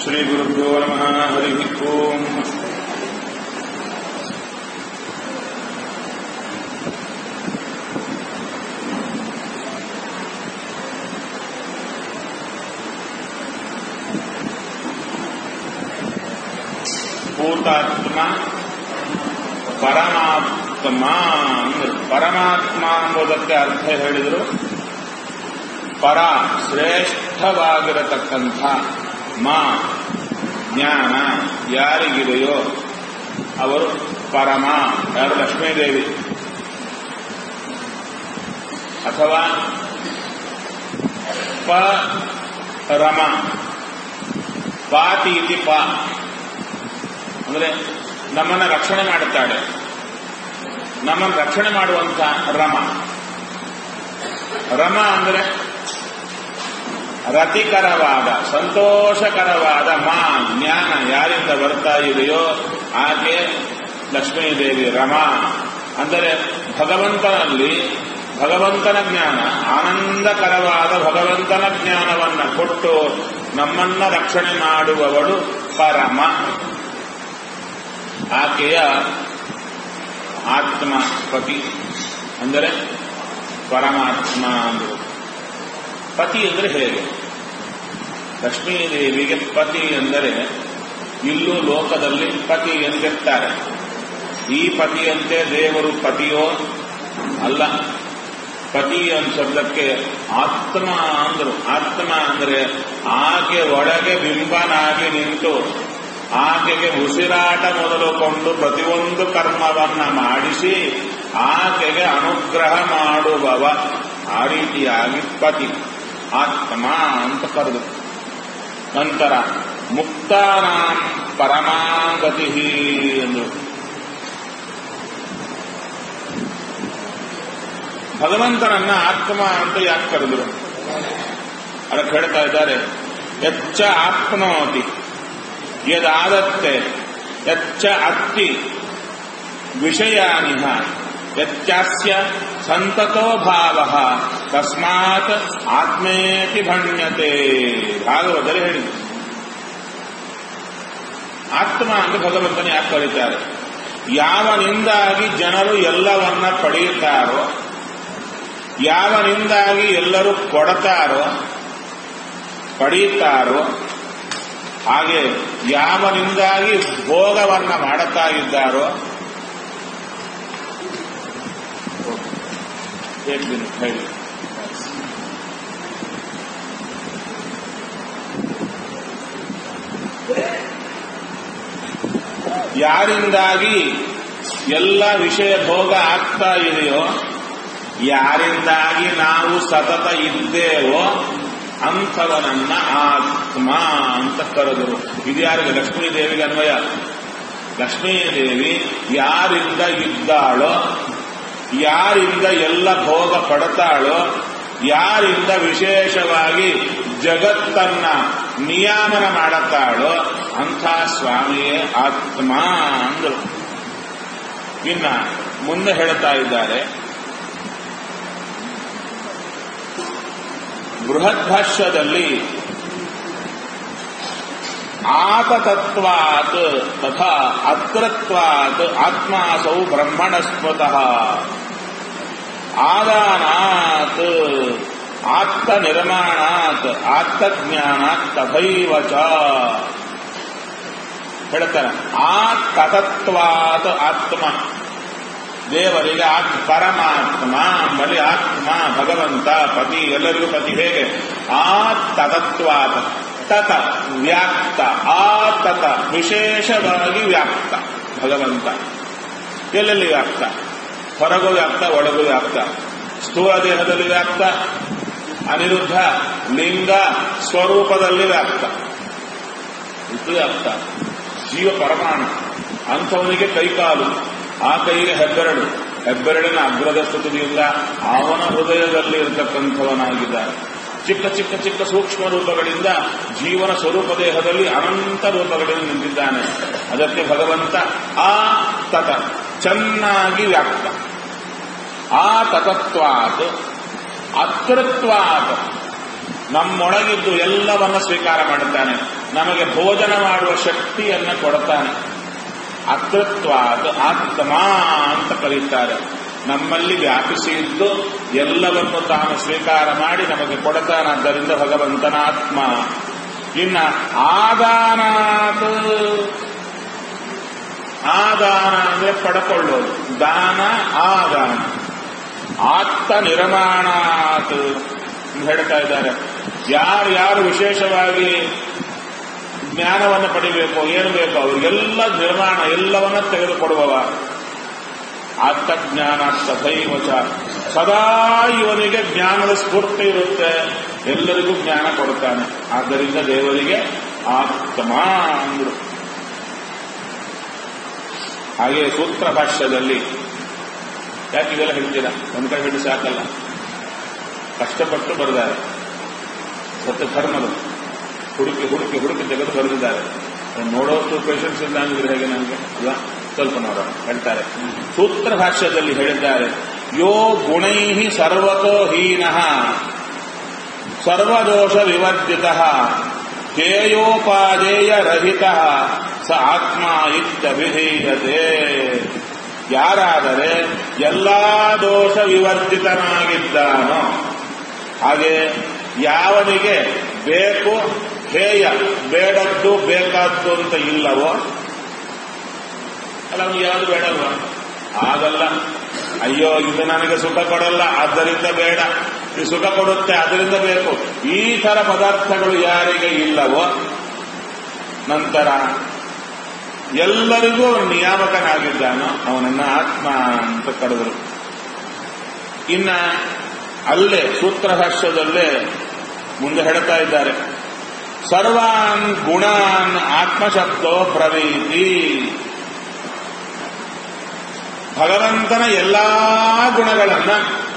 श्रीगुरुभ्यो नमः हरिः ओम् ಭೂತಾತ್ಮ ಪರಮಾತ್ಮ ಅಂದ್ರು ಪರಮಾತ್ಮ ಎಂಬುದಕ್ಕೆ ಅರ್ಥ ಹೇಳಿದರು ಪರ ಶ್ರೇಷ್ಠವಾಗಿರತಕ್ಕಂಥ ಮಾ ಜ್ಞಾನ ಯಾರಿಗಿದೆಯೋ ಅವರು ಪರಮ ಯಾರು ಲಕ್ಷ್ಮೀದೇವಿ ಅಥವಾ ಪರಮ ಪಾತಿ ಇತಿ ಪ ಅಂದ್ರೆ ನಮ್ಮನ್ನ ರಕ್ಷಣೆ ಮಾಡುತ್ತಾಳೆ ನಮ್ಮನ್ನು ರಕ್ಷಣೆ ಮಾಡುವಂತ ರಮ ರಮ ಅಂದ್ರೆ ರತಿಕರವಾದ ಸಂತೋಷಕರವಾದ ಮಾ ಜ್ಞಾನ ಯಾರಿಂದ ಬರ್ತಾ ಇದೆಯೋ ಆಕೆ ಲಕ್ಷ್ಮೀದೇವಿ ರಮ ಅಂದರೆ ಭಗವಂತನಲ್ಲಿ ಭಗವಂತನ ಜ್ಞಾನ ಆನಂದಕರವಾದ ಭಗವಂತನ ಜ್ಞಾನವನ್ನ ಕೊಟ್ಟು ನಮ್ಮನ್ನ ರಕ್ಷಣೆ ಮಾಡುವವಳು ಪರಮ ಆಕೆಯ ಆತ್ಮ ಪತಿ ಅಂದರೆ ಪರಮಾತ್ಮ ಅಂದರು ಪತಿ ಅಂದರೆ ಹೇಗೆ ಲಕ್ಷ್ಮೀದೇವಿಗೆ ಪತಿ ಎಂದರೆ ಇಲ್ಲೂ ಲೋಕದಲ್ಲಿ ಪತಿ ಎಂದಿರ್ತಾರೆ ಈ ಪತಿಯಂತೆ ದೇವರು ಪತಿಯೋ ಅಲ್ಲ ಪತಿ ಅಂತ ಶಬ್ದಕ್ಕೆ ಆತ್ಮ ಅಂದ್ರು ಆತ್ಮ ಅಂದ್ರೆ ಆಕೆ ಒಳಗೆ ಬಿಂಬನಾಗಿ ನಿಂತು ಆಕೆಗೆ ಉಸಿರಾಟ ಮೊದಲುಕೊಂಡು ಪ್ರತಿಯೊಂದು ಕರ್ಮವನ್ನ ಮಾಡಿಸಿ ಆಕೆಗೆ ಅನುಗ್ರಹ ಮಾಡುವವ ಆ ರೀತಿಯಾಗಿ ಪತಿ ಆತ್ಮ ಅಂತ ಕರೆದು ನಂತರ ಮುಕ್ತಾನಾಂ ಪರಮಾಗತಿ ಎಂದು ಭಗವಂತನನ್ನ ಆತ್ಮ ಅಂತ ಯಾಕೆ ಕರೆದರು ಅದಕ್ಕೆ ಹೇಳ್ತಾ ಇದ್ದಾರೆ ಎಚ್ಚ ಆಪ್ನೋತಿ ಯದಾದತ್ತೆ ಎಚ್ಚ ಅತ್ತಿ ವಿಷಯಾನಿಹ ಯತ್ಯಾಸ್ಯ ಸಂತತೋ ಭಾವ ತಸ್ಮಾತ್ ಆತ್ಮೇತಿ ಭಣ್ಯತೆ ಭಾಗವತರು ಹೇಳಿದರು ಆತ್ಮ ಅಂತ ಭಗವಂತನ ಯಾಕೆ ಕರೀತಾರೆ ಯಾವನಿಂದಾಗಿ ಜನರು ಎಲ್ಲವನ್ನ ಪಡೆಯುತ್ತಾರೋ ಯಾವನಿಂದಾಗಿ ಎಲ್ಲರೂ ಕೊಡತಾರೋ ಪಡೆಯುತ್ತಾರೋ ಹಾಗೆ ಯಾವನಿಂದಾಗಿ ಭೋಗವನ್ನ ಮಾಡುತ್ತಾ ಇದ್ದಾರೋ ಹೇಳಿ ಯಾರಿಂದಾಗಿ ಎಲ್ಲ ವಿಷಯ ಭೋಗ ಆಗ್ತಾ ಇದೆಯೋ ಯಾರಿಂದಾಗಿ ನಾವು ಸತತ ಇದ್ದೇವೋ ಅಂಥವನನ್ನ ಆತ್ಮ ಅಂತ ಕರೆದರು ಇದು ಯಾರಿಗೆ ಲಕ್ಷ್ಮೀ ದೇವಿಗೆ ಅನ್ವಯ ಲಕ್ಷ್ಮೀದೇವಿ ಯಾರಿಂದ ಇದ್ದಾಳೋ ಯಾರಿಂದ ಎಲ್ಲ ಭೋಗ ಪಡ್ತಾಳೋ ಯಾರಿಂದ ವಿಶೇಷವಾಗಿ ಜಗತ್ತನ್ನ ನಿಯಾಮನ ಮಾಡುತ್ತಾಳೋ ಅಂಥ ಸ್ವಾಮಿಯೇ ಆತ್ಮ ಅಂದರು ಇನ್ನ ಮುಂದೆ ಹೇಳ್ತಾ ಇದ್ದಾರೆ ಬೃಹದ್ಭಾಷ್ಯದಲ್ಲಿ ಆತತತ್ವಾತ್ ತಥಾ ಅತ್ರತ್ವಾತ್ ಆತ್ಮಾಸೌ ಬ್ರಹ್ಮಣಸ್ಮತಃ ಆದಾನಾತ್ ಆತ್ತ ನಿರ್ಮಾಣಾತ್ ಆತ್ತಜ್ಞಾನಾತ್ ತಥೈವ ಚ ಹೇಳ್ತಾರೆ ಆ ತತತ್ವಾತ್ ಆತ್ಮ ದೇವರಿಗೆ ಆತ್ ಪರಮಾತ್ಮ ಬಲಿ ಆತ್ಮ ಭಗವಂತ ಪತಿ ಎಲ್ಲರಿಗೂ ಪತಿ ಹೇಗೆ ಆ ತತತ್ವಾತ್ ತತ ವ್ಯಾಪ್ತ ಆ ತತ ವಿಶೇಷವಾಗಿ ವ್ಯಾಪ್ತ ಭಗವಂತ ಎಲ್ಲೆಲ್ಲಿ ವ್ಯಾಪ್ತ ಹೊರಗೂ ವ್ಯಾಪ್ತ ಒಳಗೂ ವ್ಯಾಪ್ತ ಸ್ಥೂಲ ದೇಹದಲ್ಲಿ ವ್ಯಾಪ್ತ ಅನಿರುದ್ಧ ಲಿಂಗ ಸ್ವರೂಪದಲ್ಲಿ ವ್ಯಾಪ್ತ ಇದು ವ್ಯಾಪ್ತ ಜೀವ ಪರಮಾಣು ಅಂಥವನಿಗೆ ಕೈಕಾಲು ಆ ಕೈಗೆ ಹೆಬ್ಬೆರಳು ಹೆಬ್ಬೆರಳಿನ ಅಗ್ರದ ಸ್ಥಿತಿಯಿಂದ ಅವನ ಹೃದಯದಲ್ಲಿ ಇರತಕ್ಕಂಥವನಾಗಿದ್ದಾನೆ ಚಿಕ್ಕ ಚಿಕ್ಕ ಚಿಕ್ಕ ಸೂಕ್ಷ್ಮ ರೂಪಗಳಿಂದ ಜೀವನ ಸ್ವರೂಪ ದೇಹದಲ್ಲಿ ಅನಂತ ರೂಪಗಳಿಂದ ನಿಂತಿದ್ದಾನೆ ಅದಕ್ಕೆ ಭಗವಂತ ಆ ತತ ಚೆನ್ನಾಗಿ ವ್ಯಾಪ್ತ ಆ ತತತ್ವಾತ್ ಅತೃತ್ವಾತ್ ನಮ್ಮೊಳಗಿದ್ದು ಎಲ್ಲವನ್ನ ಸ್ವೀಕಾರ ಮಾಡುತ್ತಾನೆ ನಮಗೆ ಭೋಜನ ಮಾಡುವ ಶಕ್ತಿಯನ್ನ ಕೊಡುತ್ತಾನೆ ಅತೃತ್ವಾದ ಆತ್ಮ ಅಂತ ಕರೀತಾರೆ ನಮ್ಮಲ್ಲಿ ವ್ಯಾಪಿಸಿ ಇದ್ದು ಎಲ್ಲವನ್ನು ತಾನು ಸ್ವೀಕಾರ ಮಾಡಿ ನಮಗೆ ಕೊಡತಾನಾದ್ದರಿಂದ ಭಗವಂತನ ಆತ್ಮ ಇನ್ನ ಆದಾನಾತ್ ಆದಾನ ಅಂದ್ರೆ ಪಡ್ಕೊಳ್ಳೋದು ದಾನ ಆದಾನ ಆತ್ತ ನಿರ್ಮಾಣಾತ್ ಅಂತ ಹೇಳ್ತಾ ಇದ್ದಾರೆ ಯಾರು ಯಾರು ವಿಶೇಷವಾಗಿ ಜ್ಞಾನವನ್ನು ಪಡಿಬೇಕು ಏನು ಬೇಕು ಅವರಿಗೆಲ್ಲ ನಿರ್ಮಾಣ ಎಲ್ಲವನ್ನ ತೆಗೆದುಕೊಡುವವ ಆತ್ಮಜ್ಞಾನ ಸದೈವಚ ಸದಾ ಇವನಿಗೆ ಜ್ಞಾನದ ಸ್ಫೂರ್ತಿ ಇರುತ್ತೆ ಎಲ್ಲರಿಗೂ ಜ್ಞಾನ ಕೊಡುತ್ತಾನೆ ಆದ್ದರಿಂದ ದೇವರಿಗೆ ಆತ್ಮ ಅಂದ್ರು ಹಾಗೆ ಸೂತ್ರ ಭಾಷ್ಯದಲ್ಲಿ ಯಾಕೆ ಇವೆಲ್ಲ ಹೇಳ್ತೀರಾ ಒಂದು ಕೈ ಹಿಡಿದು ಸಾಕಲ್ಲ ಕಷ್ಟಪಟ್ಟು ಬರೆದಾರೆ ಸತ್ಯ ಧರ್ಮದ ಹುಡುಕಿ ಹುಡುಕಿ ಹುಡುಕಿ ತೆಗೆದು ಬರೆದಿದ್ದಾರೆ ಅದನ್ನ ನೋಡೋಷ್ಟು ಪೇಷನ್ಸ್ ಇಲ್ಲ ಅಂದ್ರೆ ಹೇಗೆ ನನಗೆ ಅಲ್ವಾ ಸ್ವಲ್ಪ ನೋಡೋಣ ಹೇಳ್ತಾರೆ ಸೂತ್ರ ಭಾಷ್ಯದಲ್ಲಿ ಹೇಳಿದ್ದಾರೆ ಯೋ ಗುಣೈ ಸರ್ವತೋ ಹೀನಃ ಸರ್ವದೋಷ ವಿವರ್ಜಿತ ಧ್ಯೇಯೋಪಾದೇಯ ರಹಿತ ಸ ಆತ್ಮ ಇತ್ಯಭಿಧೀಯತೆ ಯಾರಾದರೆ ಎಲ್ಲಾ ದೋಷ ವಿವರ್ಜಿತನಾಗಿದ್ದಾನೋ ಹಾಗೆ ಯಾವನಿಗೆ ಬೇಕು ಹೇಯ ಬೇಡದ್ದು ಬೇಕಾದ್ದು ಅಂತ ಇಲ್ಲವೋ ಅಲ್ಲ ಅವನಿಗೆ ಯಾವುದು ಬೇಡಲ್ವಾ ಆಗಲ್ಲ ಅಯ್ಯೋ ಇದು ನನಗೆ ಸುಖ ಕೊಡಲ್ಲ ಆದ್ದರಿಂದ ಬೇಡ ಇದು ಸುಖ ಕೊಡುತ್ತೆ ಅದರಿಂದ ಬೇಕು ಈ ತರ ಪದಾರ್ಥಗಳು ಯಾರಿಗೆ ಇಲ್ಲವೋ ನಂತರ ಎಲ್ಲರಿಗೂ ಅವನು ನಿಯಾಮಕನಾಗಿದ್ದಾನೋ ಅವನನ್ನ ಆತ್ಮ ಅಂತ ಕರೆದರು ಇನ್ನ ಅಲ್ಲೇ ಸೂತ್ರಭಾಷ್ಯದಲ್ಲೇ ಮುಂದೆ ಹೇಳ್ತಾ ಇದ್ದಾರೆ ಸರ್ವಾನ್ ಗುಣಾನ್ ಆತ್ಮಶಬ್ದೋ ಪ್ರವೀತಿ ಭಗವಂತನ ಎಲ್ಲಾ ಗುಣಗಳನ್ನ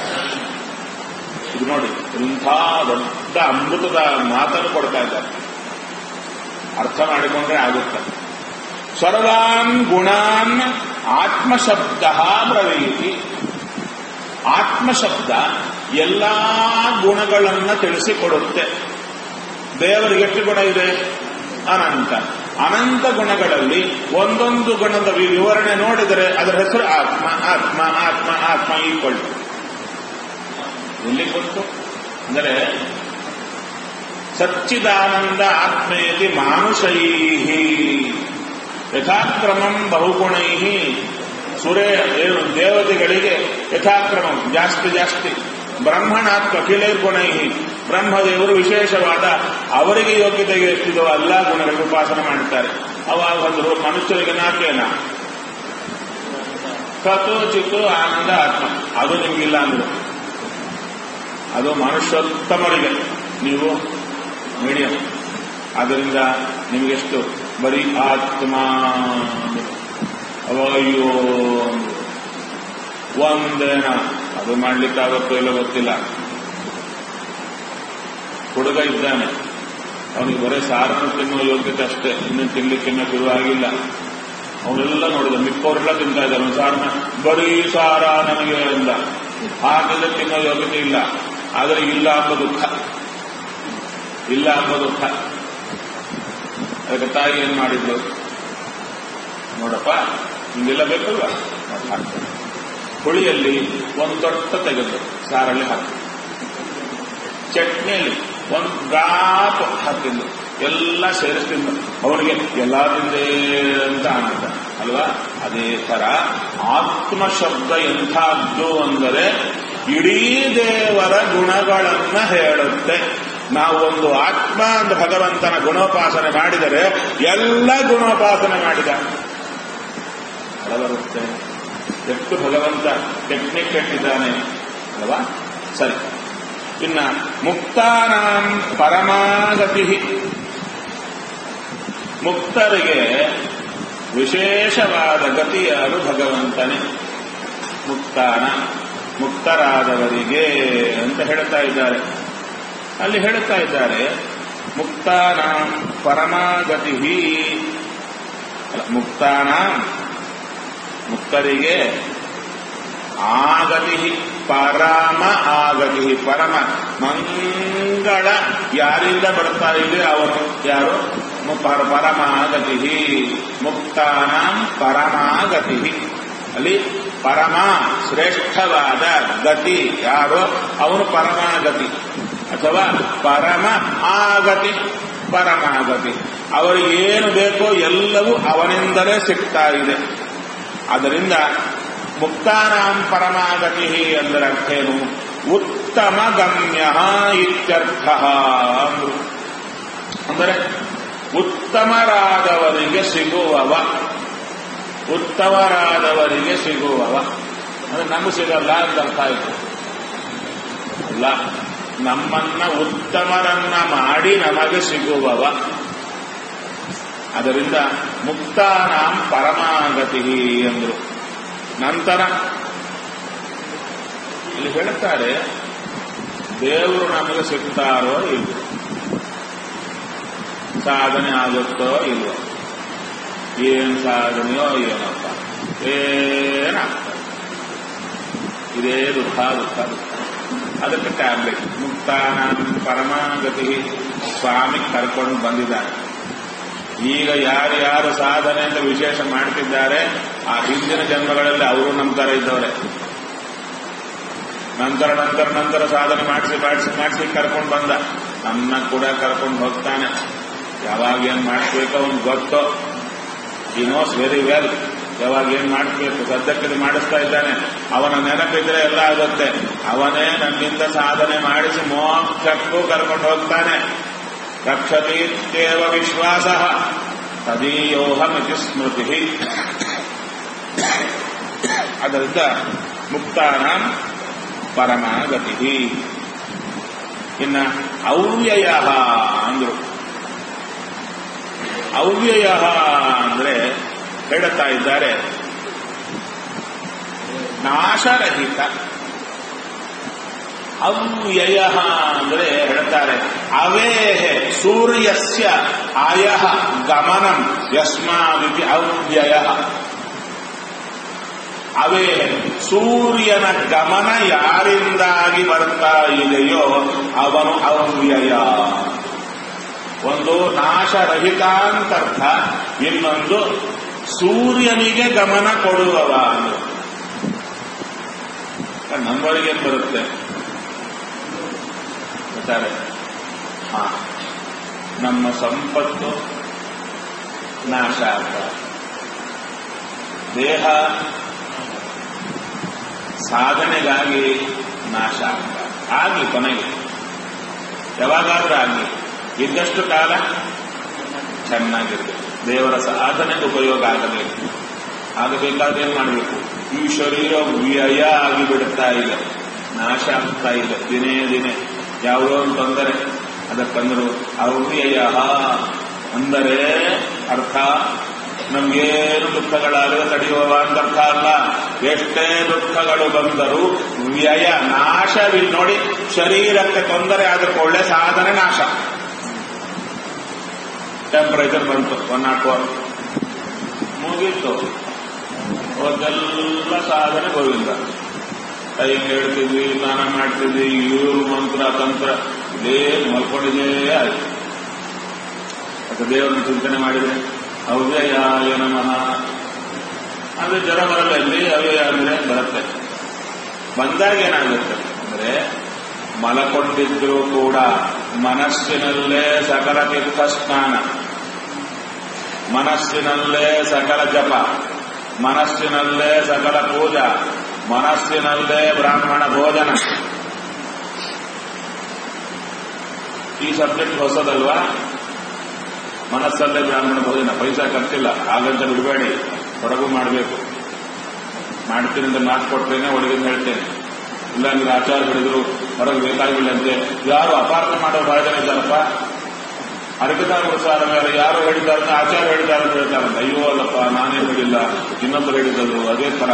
ಇದು ನೋಡಿ ಇಂಥ ದೊಡ್ಡ ಅಮೃತದ ಮಾತನ್ನು ಕೊಡ್ತಾ ಇದ್ದಾರೆ ಅರ್ಥ ಮಾಡಿಕೊಂಡ್ರೆ ಆಗುತ್ತೆ ಸರ್ವಾನ್ ಗುಣಾನ್ ಆತ್ಮಶಬ್ದ ಪ್ರವೀತಿ ಆತ್ಮಶಬ್ದ ಎಲ್ಲಾ ಗುಣಗಳನ್ನ ತಿಳಿಸಿಕೊಡುತ್ತೆ ದೇವರಿಗೆ ಎಷ್ಟು ಗುಣ ಇದೆ ಅನಂತ ಅನಂತ ಗುಣಗಳಲ್ಲಿ ಒಂದೊಂದು ಗುಣದ ವಿವರಣೆ ನೋಡಿದರೆ ಅದರ ಹೆಸರು ಆತ್ಮ ಆತ್ಮ ಆತ್ಮ ಆತ್ಮ ಈಕ್ವಲ್ ಎಲ್ಲಿ ಗೊತ್ತು ಅಂದರೆ ಸಚ್ಚಿದಾನಂದ ಆತ್ಮೇತಿ ಮಾನುಷೈಹಿ ಯಥಾಕ್ರಮಂ ಬಹುಗುಣೈ ಸುರೇ ಏನು ದೇವತೆಗಳಿಗೆ ಯಥಾಕ್ರಮಂ ಜಾಸ್ತಿ ಜಾಸ್ತಿ ಬ್ರಹ್ಮಣಾತ್ಮ ಅಖಿಲೈರ್ಗುಣೈ ಬ್ರಹ್ಮದೇವರು ವಿಶೇಷವಾದ ಅವರಿಗೆ ಯೋಗ್ಯತೆಗೆ ಎಷ್ಟಿದೋ ಎಲ್ಲ ಗುಣಗಳಿಗೆ ಉಪಾಸನೆ ಮಾಡುತ್ತಾರೆ ಅವಾಗ ಬಂದರು ಮನುಷ್ಯರಿಗೆ ನಾಲ್ಕೇನ ಸತು ಚಿತ್ತು ಆನಂದ ಆತ್ಮ ಅದು ನಿಮಗಿಲ್ಲ ಅಂದ್ರು ಅದು ಮನುಷ್ಯೋತ್ತಮರಿಗೆ ನೀವು ಮೀಡಿಯಂ ಆದ್ದರಿಂದ ನಿಮಗೆಷ್ಟು ಬರೀ ಆತ್ಮ ಅವಯ್ಯೋ ಒಂದೇನ ಅದು ಮಾಡ್ಲಿಕ್ಕಾಗತ್ತೋ ಇಲ್ಲೋ ಗೊತ್ತಿಲ್ಲ ಹುಡುಗ ಇದ್ದಾನೆ ಅವನಿಗೆ ಬರೀ ಸಾರನ್ನು ತಿನ್ನುವ ಯೋಗ್ಯತೆ ಅಷ್ಟೇ ಇನ್ನು ತಿನ್ಲಿಕ್ಕೆ ಇನ್ನೂ ಶುರುವಾಗಿಲ್ಲ ಅವನೆಲ್ಲ ನೋಡಿದ ಮಿಕ್ಕವರೆಲ್ಲ ತಿಂತಾ ಇದ್ದಾರೆ ಸಾರನ ಬರೀ ಸಾರ ನನಗೆ ಅಂದ ಹಾಗೆಲ್ಲ ತಿನ್ನೋ ಯೋಗ್ಯತೆ ಇಲ್ಲ ಆದರೆ ಇಲ್ಲ ಅಂಬ ದುಃಖ ಇಲ್ಲ ಅಂಬ ದುಃಖ ಅದಕ್ಕೆ ತಾಯಿ ಏನ್ ಮಾಡಿದ್ರು ನೋಡಪ್ಪ ಹಿಂಗೆಲ್ಲ ಬೇಕಲ್ವಾ ಹಾಕ್ತಾರೆ ಹುಳಿಯಲ್ಲಿ ಒಂದು ದೊಡ್ಡ ತೆಗೆದು ಸಾರಲ್ಲಿ ಹಾಕಿ ಚಟ್ನಿಯಲ್ಲಿ ಒಂದು ಗಾಪ್ ಹಾಕಿದ್ದು ಎಲ್ಲ ಸೇರಿಸ್ತಿದ್ದ ಅವನಿಗೆ ಎಲ್ಲ ತಿಂದೇ ಅಂತ ಆನಂದ ಅಲ್ವಾ ಅದೇ ತರ ಆತ್ಮ ಶಬ್ದ ಎಂಥದ್ದು ಅಂದರೆ ಇಡೀ ದೇವರ ಗುಣಗಳನ್ನ ಹೇಳುತ್ತೆ ನಾವು ಒಂದು ಆತ್ಮ ಅಂತ ಭಗವಂತನ ಗುಣೋಪಾಸನೆ ಮಾಡಿದರೆ ಎಲ್ಲ ಗುಣೋಪಾಸನೆ ಮಾಡಿದ ಬರುತ್ತೆ ಎಷ್ಟು ಭಗವಂತ ಟೆಕ್ನಿಕ್ ಇಟ್ಟಿದ್ದಾನೆ ಅಲ್ವಾ ಸರಿ ಇನ್ನ ಮುಕ್ತಾನಾಂ ಪರಮಾಗತಿ ಮುಕ್ತರಿಗೆ ವಿಶೇಷವಾದ ಗತಿ ಯಾರು ಭಗವಂತನೇ ಮುಕ್ತಾನ ಮುಕ್ತರಾದವರಿಗೆ ಅಂತ ಹೇಳ್ತಾ ಇದ್ದಾರೆ ಅಲ್ಲಿ ಹೇಳ್ತಾ ಇದ್ದಾರೆ ಮುಕ್ತಾನ ಪರಮಾಗತಿ ಅಲ್ಲ ಮುಕ್ತಾನ ಮುಕ್ತರಿಗೆ ಆಗತಿ ಪರಮ ಆಗತಿ ಪರಮ ಮಂಗಳ ಯಾರಿಂದ ಬರ್ತಾ ಇದೆ ಅವನು ಯಾರು ಮು- ಪರ ಪರಮಾಗತಿ ಮುಕ್ತಾನಾಂ ಪರಮಾಗತಿ ಅಲ್ಲಿ ಪರಮ ಶ್ರೇಷ್ಠವಾದ ಗತಿ ಯಾರೋ ಅವನು ಪರಮಾಗತಿ ಅಥವಾ ಪರಮ ಆಗತಿ ಪರಮಾಗತಿ ಅವರಿಗೆ ಏನು ಬೇಕೋ ಎಲ್ಲವೂ ಅವನಿಂದಲೇ ಸಿಗ್ತಾ ಇದೆ ಅದರಿಂದ ಮುಕ್ತಾನಾಂ ಪರಮಾಗತಿ ಅಂದರೆ ಅರ್ಥ ಏನು ಉತ್ತಮ ಗಮ್ಯ ಇತ್ಯರ್ಥ ಅಂದ್ರು. ಅಂದರೆ ಉತ್ತಮರಾದವರಿಗೆ ಸಿಗುವವ ಉತ್ತಮರಾದವರಿಗೆ ಸಿಗುವವ ಅಂದ್ರೆ ನಮಗೆ ಸಿಗಲ್ಲ ಅಂತ ಅರ್ಥ ಆಯ್ತು ಅಲ್ಲ ನಮ್ಮನ್ನ ಉತ್ತಮರನ್ನ ಮಾಡಿ ನಮಗೆ ಸಿಗುವವ ಅದರಿಂದ ಮುಕ್ತಾನಾಂ ಪರಮಾಗತಿ ಅಂದ್ರು ನಂತರ ಇಲ್ಲಿ ಹೇಳ್ತಾರೆ ದೇವರು ನಮಗೆ ಸಿಗ್ತಾರೋ ಇಲ್ವೋ ಸಾಧನೆ ಆಗುತ್ತೋ ಇಲ್ವೋ ಏನ್ ಸಾಧನೆಯೋ ಏನಪ್ಪ ಏನಾಗ್ತದೆ ಇದೇ ದುಃಖ ದುಃಖ ದುಃಖ ಅದಕ್ಕೆ ಟ್ಯಾಬ್ಲೆಟ್ ಮುಕ್ತಾನ ಪರಮಾಗತಿ ಸ್ವಾಮಿ ಕರ್ಕೊಂಡು ಬಂದಿದ್ದಾರೆ ಈಗ ಯಾರು ಯಾರು ಸಾಧನೆ ಅಂತ ವಿಶೇಷ ಮಾಡ್ತಿದ್ದಾರೆ ಆ ಹಿಂದಿನ ಜನ್ಮಗಳಲ್ಲಿ ಅವರು ನಮ್ಮ ತರ ಇದ್ದವರೇ ನಂತರ ನಂತರ ನಂತರ ಸಾಧನೆ ಮಾಡಿಸಿ ಮಾಡಿಸಿ ಮಾಡಿಸಿ ಕರ್ಕೊಂಡು ಬಂದ ನನ್ನ ಕೂಡ ಕರ್ಕೊಂಡು ಹೋಗ್ತಾನೆ ಯಾವಾಗ ಏನ್ ಮಾಡಿಸ್ಬೇಕು ಅವ್ನು ಗೊತ್ತೋ ಈ ನೋಸ್ ವೆರಿ ವೆಲ್ ಯಾವಾಗ ಏನ್ ಮಾಡಿಸ್ಬೇಕು ಸದ್ಯಕ್ಕೆ ಮಾಡಿಸ್ತಾ ಇದ್ದಾನೆ ಅವನ ನೆನಪಿದ್ರೆ ಎಲ್ಲ ಆಗುತ್ತೆ ಅವನೇ ನನ್ನಿಂದ ಸಾಧನೆ ಮಾಡಿಸಿ ಮೋಕ್ಷಕ್ಕೂ ಕರ್ಕೊಂಡು ಹೋಗ್ತಾನೆ ರಕ್ಷತೀತ್ಯೇವ ವಿಶ್ವಾಸ ತದೀಯೋಹಮಿತಿ ಸ್ಮೃತಿ ಅದರಿಂದ ಮುಕ್ತಾನ ಪರಮಾಗತಿ ಇನ್ನ ಅವ್ಯಯ ಅಂದ್ರು ಅವ್ಯಯ ಅಂದ್ರೆ ಹೇಳುತ್ತಾ ಇದ್ದಾರೆ ನಾಶರಹಿತ ಅವ್ಯಯ ಅಂದ್ರೆ ಹೇಳ್ತಾರೆ ಅವೇ ಸೂರ್ಯಸ್ಯ ಆಯ ಗಮನಂ ಯಸ್ಮಾದಿತಿ ಅವ್ಯಯ ಅವೇ ಸೂರ್ಯನ ಗಮನ ಯಾರಿಂದಾಗಿ ಬರ್ತಾ ಇದೆಯೋ ಅವನು ಅವ್ಯಯ ಒಂದು ನಾಶರಹಿತ ಅಂತರ್ಥ ಇನ್ನೊಂದು ಸೂರ್ಯನಿಗೆ ಗಮನ ಕೊಡುವವ ಅಂದ್ರೆ ನಮ್ಮೊಳಗೇನು ಬರುತ್ತೆ ಗೊತ್ತಾರೆ ಹಾ ನಮ್ಮ ಸಂಪತ್ತು ನಾಶ ಆಗ್ತದೆ ದೇಹ ಸಾಧನೆಗಾಗಿ ನಾಶ ಆಗ್ತದೆ ಆಗ್ಲಿ ಕೊನೆಗೆ ಯಾವಾಗಾದ್ರೂ ಆಗ್ಲಿ ಇದ್ದಷ್ಟು ಕಾಲ ಚೆನ್ನಾಗಿರ್ಬೇಕು ದೇವರ ಸಾಧನೆಗೆ ಉಪಯೋಗ ಆಗಬೇಕು ಆಗಬೇಕಾದ್ರೆ ಏನ್ ಮಾಡಬೇಕು ಈ ಶರೀರ ವ್ಯಯ ಆಗಿ ಬಿಡುತ್ತಾ ಇದೆ ನಾಶ ಆಗ್ತಾ ಇದೆ ದಿನೇ ದಿನೇ ಯಾವುದೋ ಒಂದು ತೊಂದರೆ ಅದಕ್ಕಂದ್ರು ಅವ್ಯಯ ಅಂದರೆ ಅರ್ಥ ನಮ್ಗೇನು ದುಃಖಗಳಾಗದೆ ತಡೆಯುವ ಅಂತ ಅರ್ಥ ಅಲ್ಲ ಎಷ್ಟೇ ದುಃಖಗಳು ಬಂದರೂ ವ್ಯಯ ನಾಶವಿಲ್ ನೋಡಿ ಶರೀರಕ್ಕೆ ತೊಂದರೆ ಆದ ಕೊಳ್ಳೆ ಸಾಧನೆ ನಾಶ ಟೆಂಪರೇಚರ್ ಬಂತು ಒನ್ ನಾಟ್ ಫೋರ್ ಮುಗೀತು ಅವತ್ತೆಲ್ಲ ಸಾಧನೆ ಗೋವಿಂದ ಕೈ ಹೇಳ್ತಿದ್ವಿ ಸ್ನಾನ ಮಾಡ್ತಿದ್ವಿ ಇವರು ಮಂತ್ರ ತಂತ್ರ ಇದೇನು ಮಲ್ಕೊಂಡಿದೇ ಆಯ್ತು ಮತ್ತೆ ದೇವರನ್ನು ಚಿಂತನೆ ಮಾಡಿದ್ರೆ ಅವ್ಯಯಾಯ ನಮಃ ಅಂದ್ರೆ ಜ್ವರ ಬರಲ್ಲ ಇಲ್ಲಿ ಅವ್ಯಯ ಅಂದ್ರೆ ಬರುತ್ತೆ ಬಂದಾಗ ಏನಾಗುತ್ತೆ ಅಂದ್ರೆ ಮಲಕೊಂಡಿದ್ರು ಕೂಡ ಮನಸ್ಸಿನಲ್ಲೇ ಸಕಲ ತೀರ್ಥ ಸ್ನಾನ ಮನಸ್ಸಿನಲ್ಲೇ ಸಕಲ ಜಪ ಮನಸ್ಸಿನಲ್ಲೇ ಸಕಲ ಪೂಜಾ ಮನಸ್ಸಿನಲ್ಲೇ ಬ್ರಾಹ್ಮಣ ಭೋಜನ ಈ ಸಬ್ಜೆಕ್ಟ್ ಹೊಸದಲ್ವಾ ಮನಸ್ಸಲ್ಲೇ ಬ್ರಾಹ್ಮಣ ಭೋಜನ ಪೈಸಾ ಖರ್ಚಿಲ್ಲ ಹಾಗಂತ ಬಿಡಬೇಡಿ ಹೊರಗು ಮಾಡಬೇಕು ಮಾಡ್ತೀನಿ ಅಂತ ಮಾತು ಕೊಟ್ರೇನೆ ಒಳಗಿಂದ ಹೇಳ್ತೇನೆ ಇಲ್ಲ ನೀವು ಆಚಾರ ಹಿಡಿದ್ರು ಹೊರಗೆ ಬೇಕಾಗಿಲ್ಲ ಅಂತೆ ಯಾರು ಅಪಾರ್ಥ ಮಾಡೋ ಬಹಳ ಜನ ಇದ್ದಾರಪ್ಪ ಅರಕದಾರ ಪ್ರಸಾರ ಮೇಲೆ ಯಾರು ಹೇಳಿದ್ದಾರೆ ಅಂತ ಆಚಾರ ಹೇಳಿದ್ದಾರೆ ಅಂತ ಹೇಳ್ತಾರಂತ ಅಯ್ಯೋ ಅಲ್ಲಪ್ಪ ನಾನೇ ಹೇಳಿಲ್ಲ ಇನ್ನೊಬ್ಬರು ಹೇಳಿದ್ರು ಅದೇ ತರ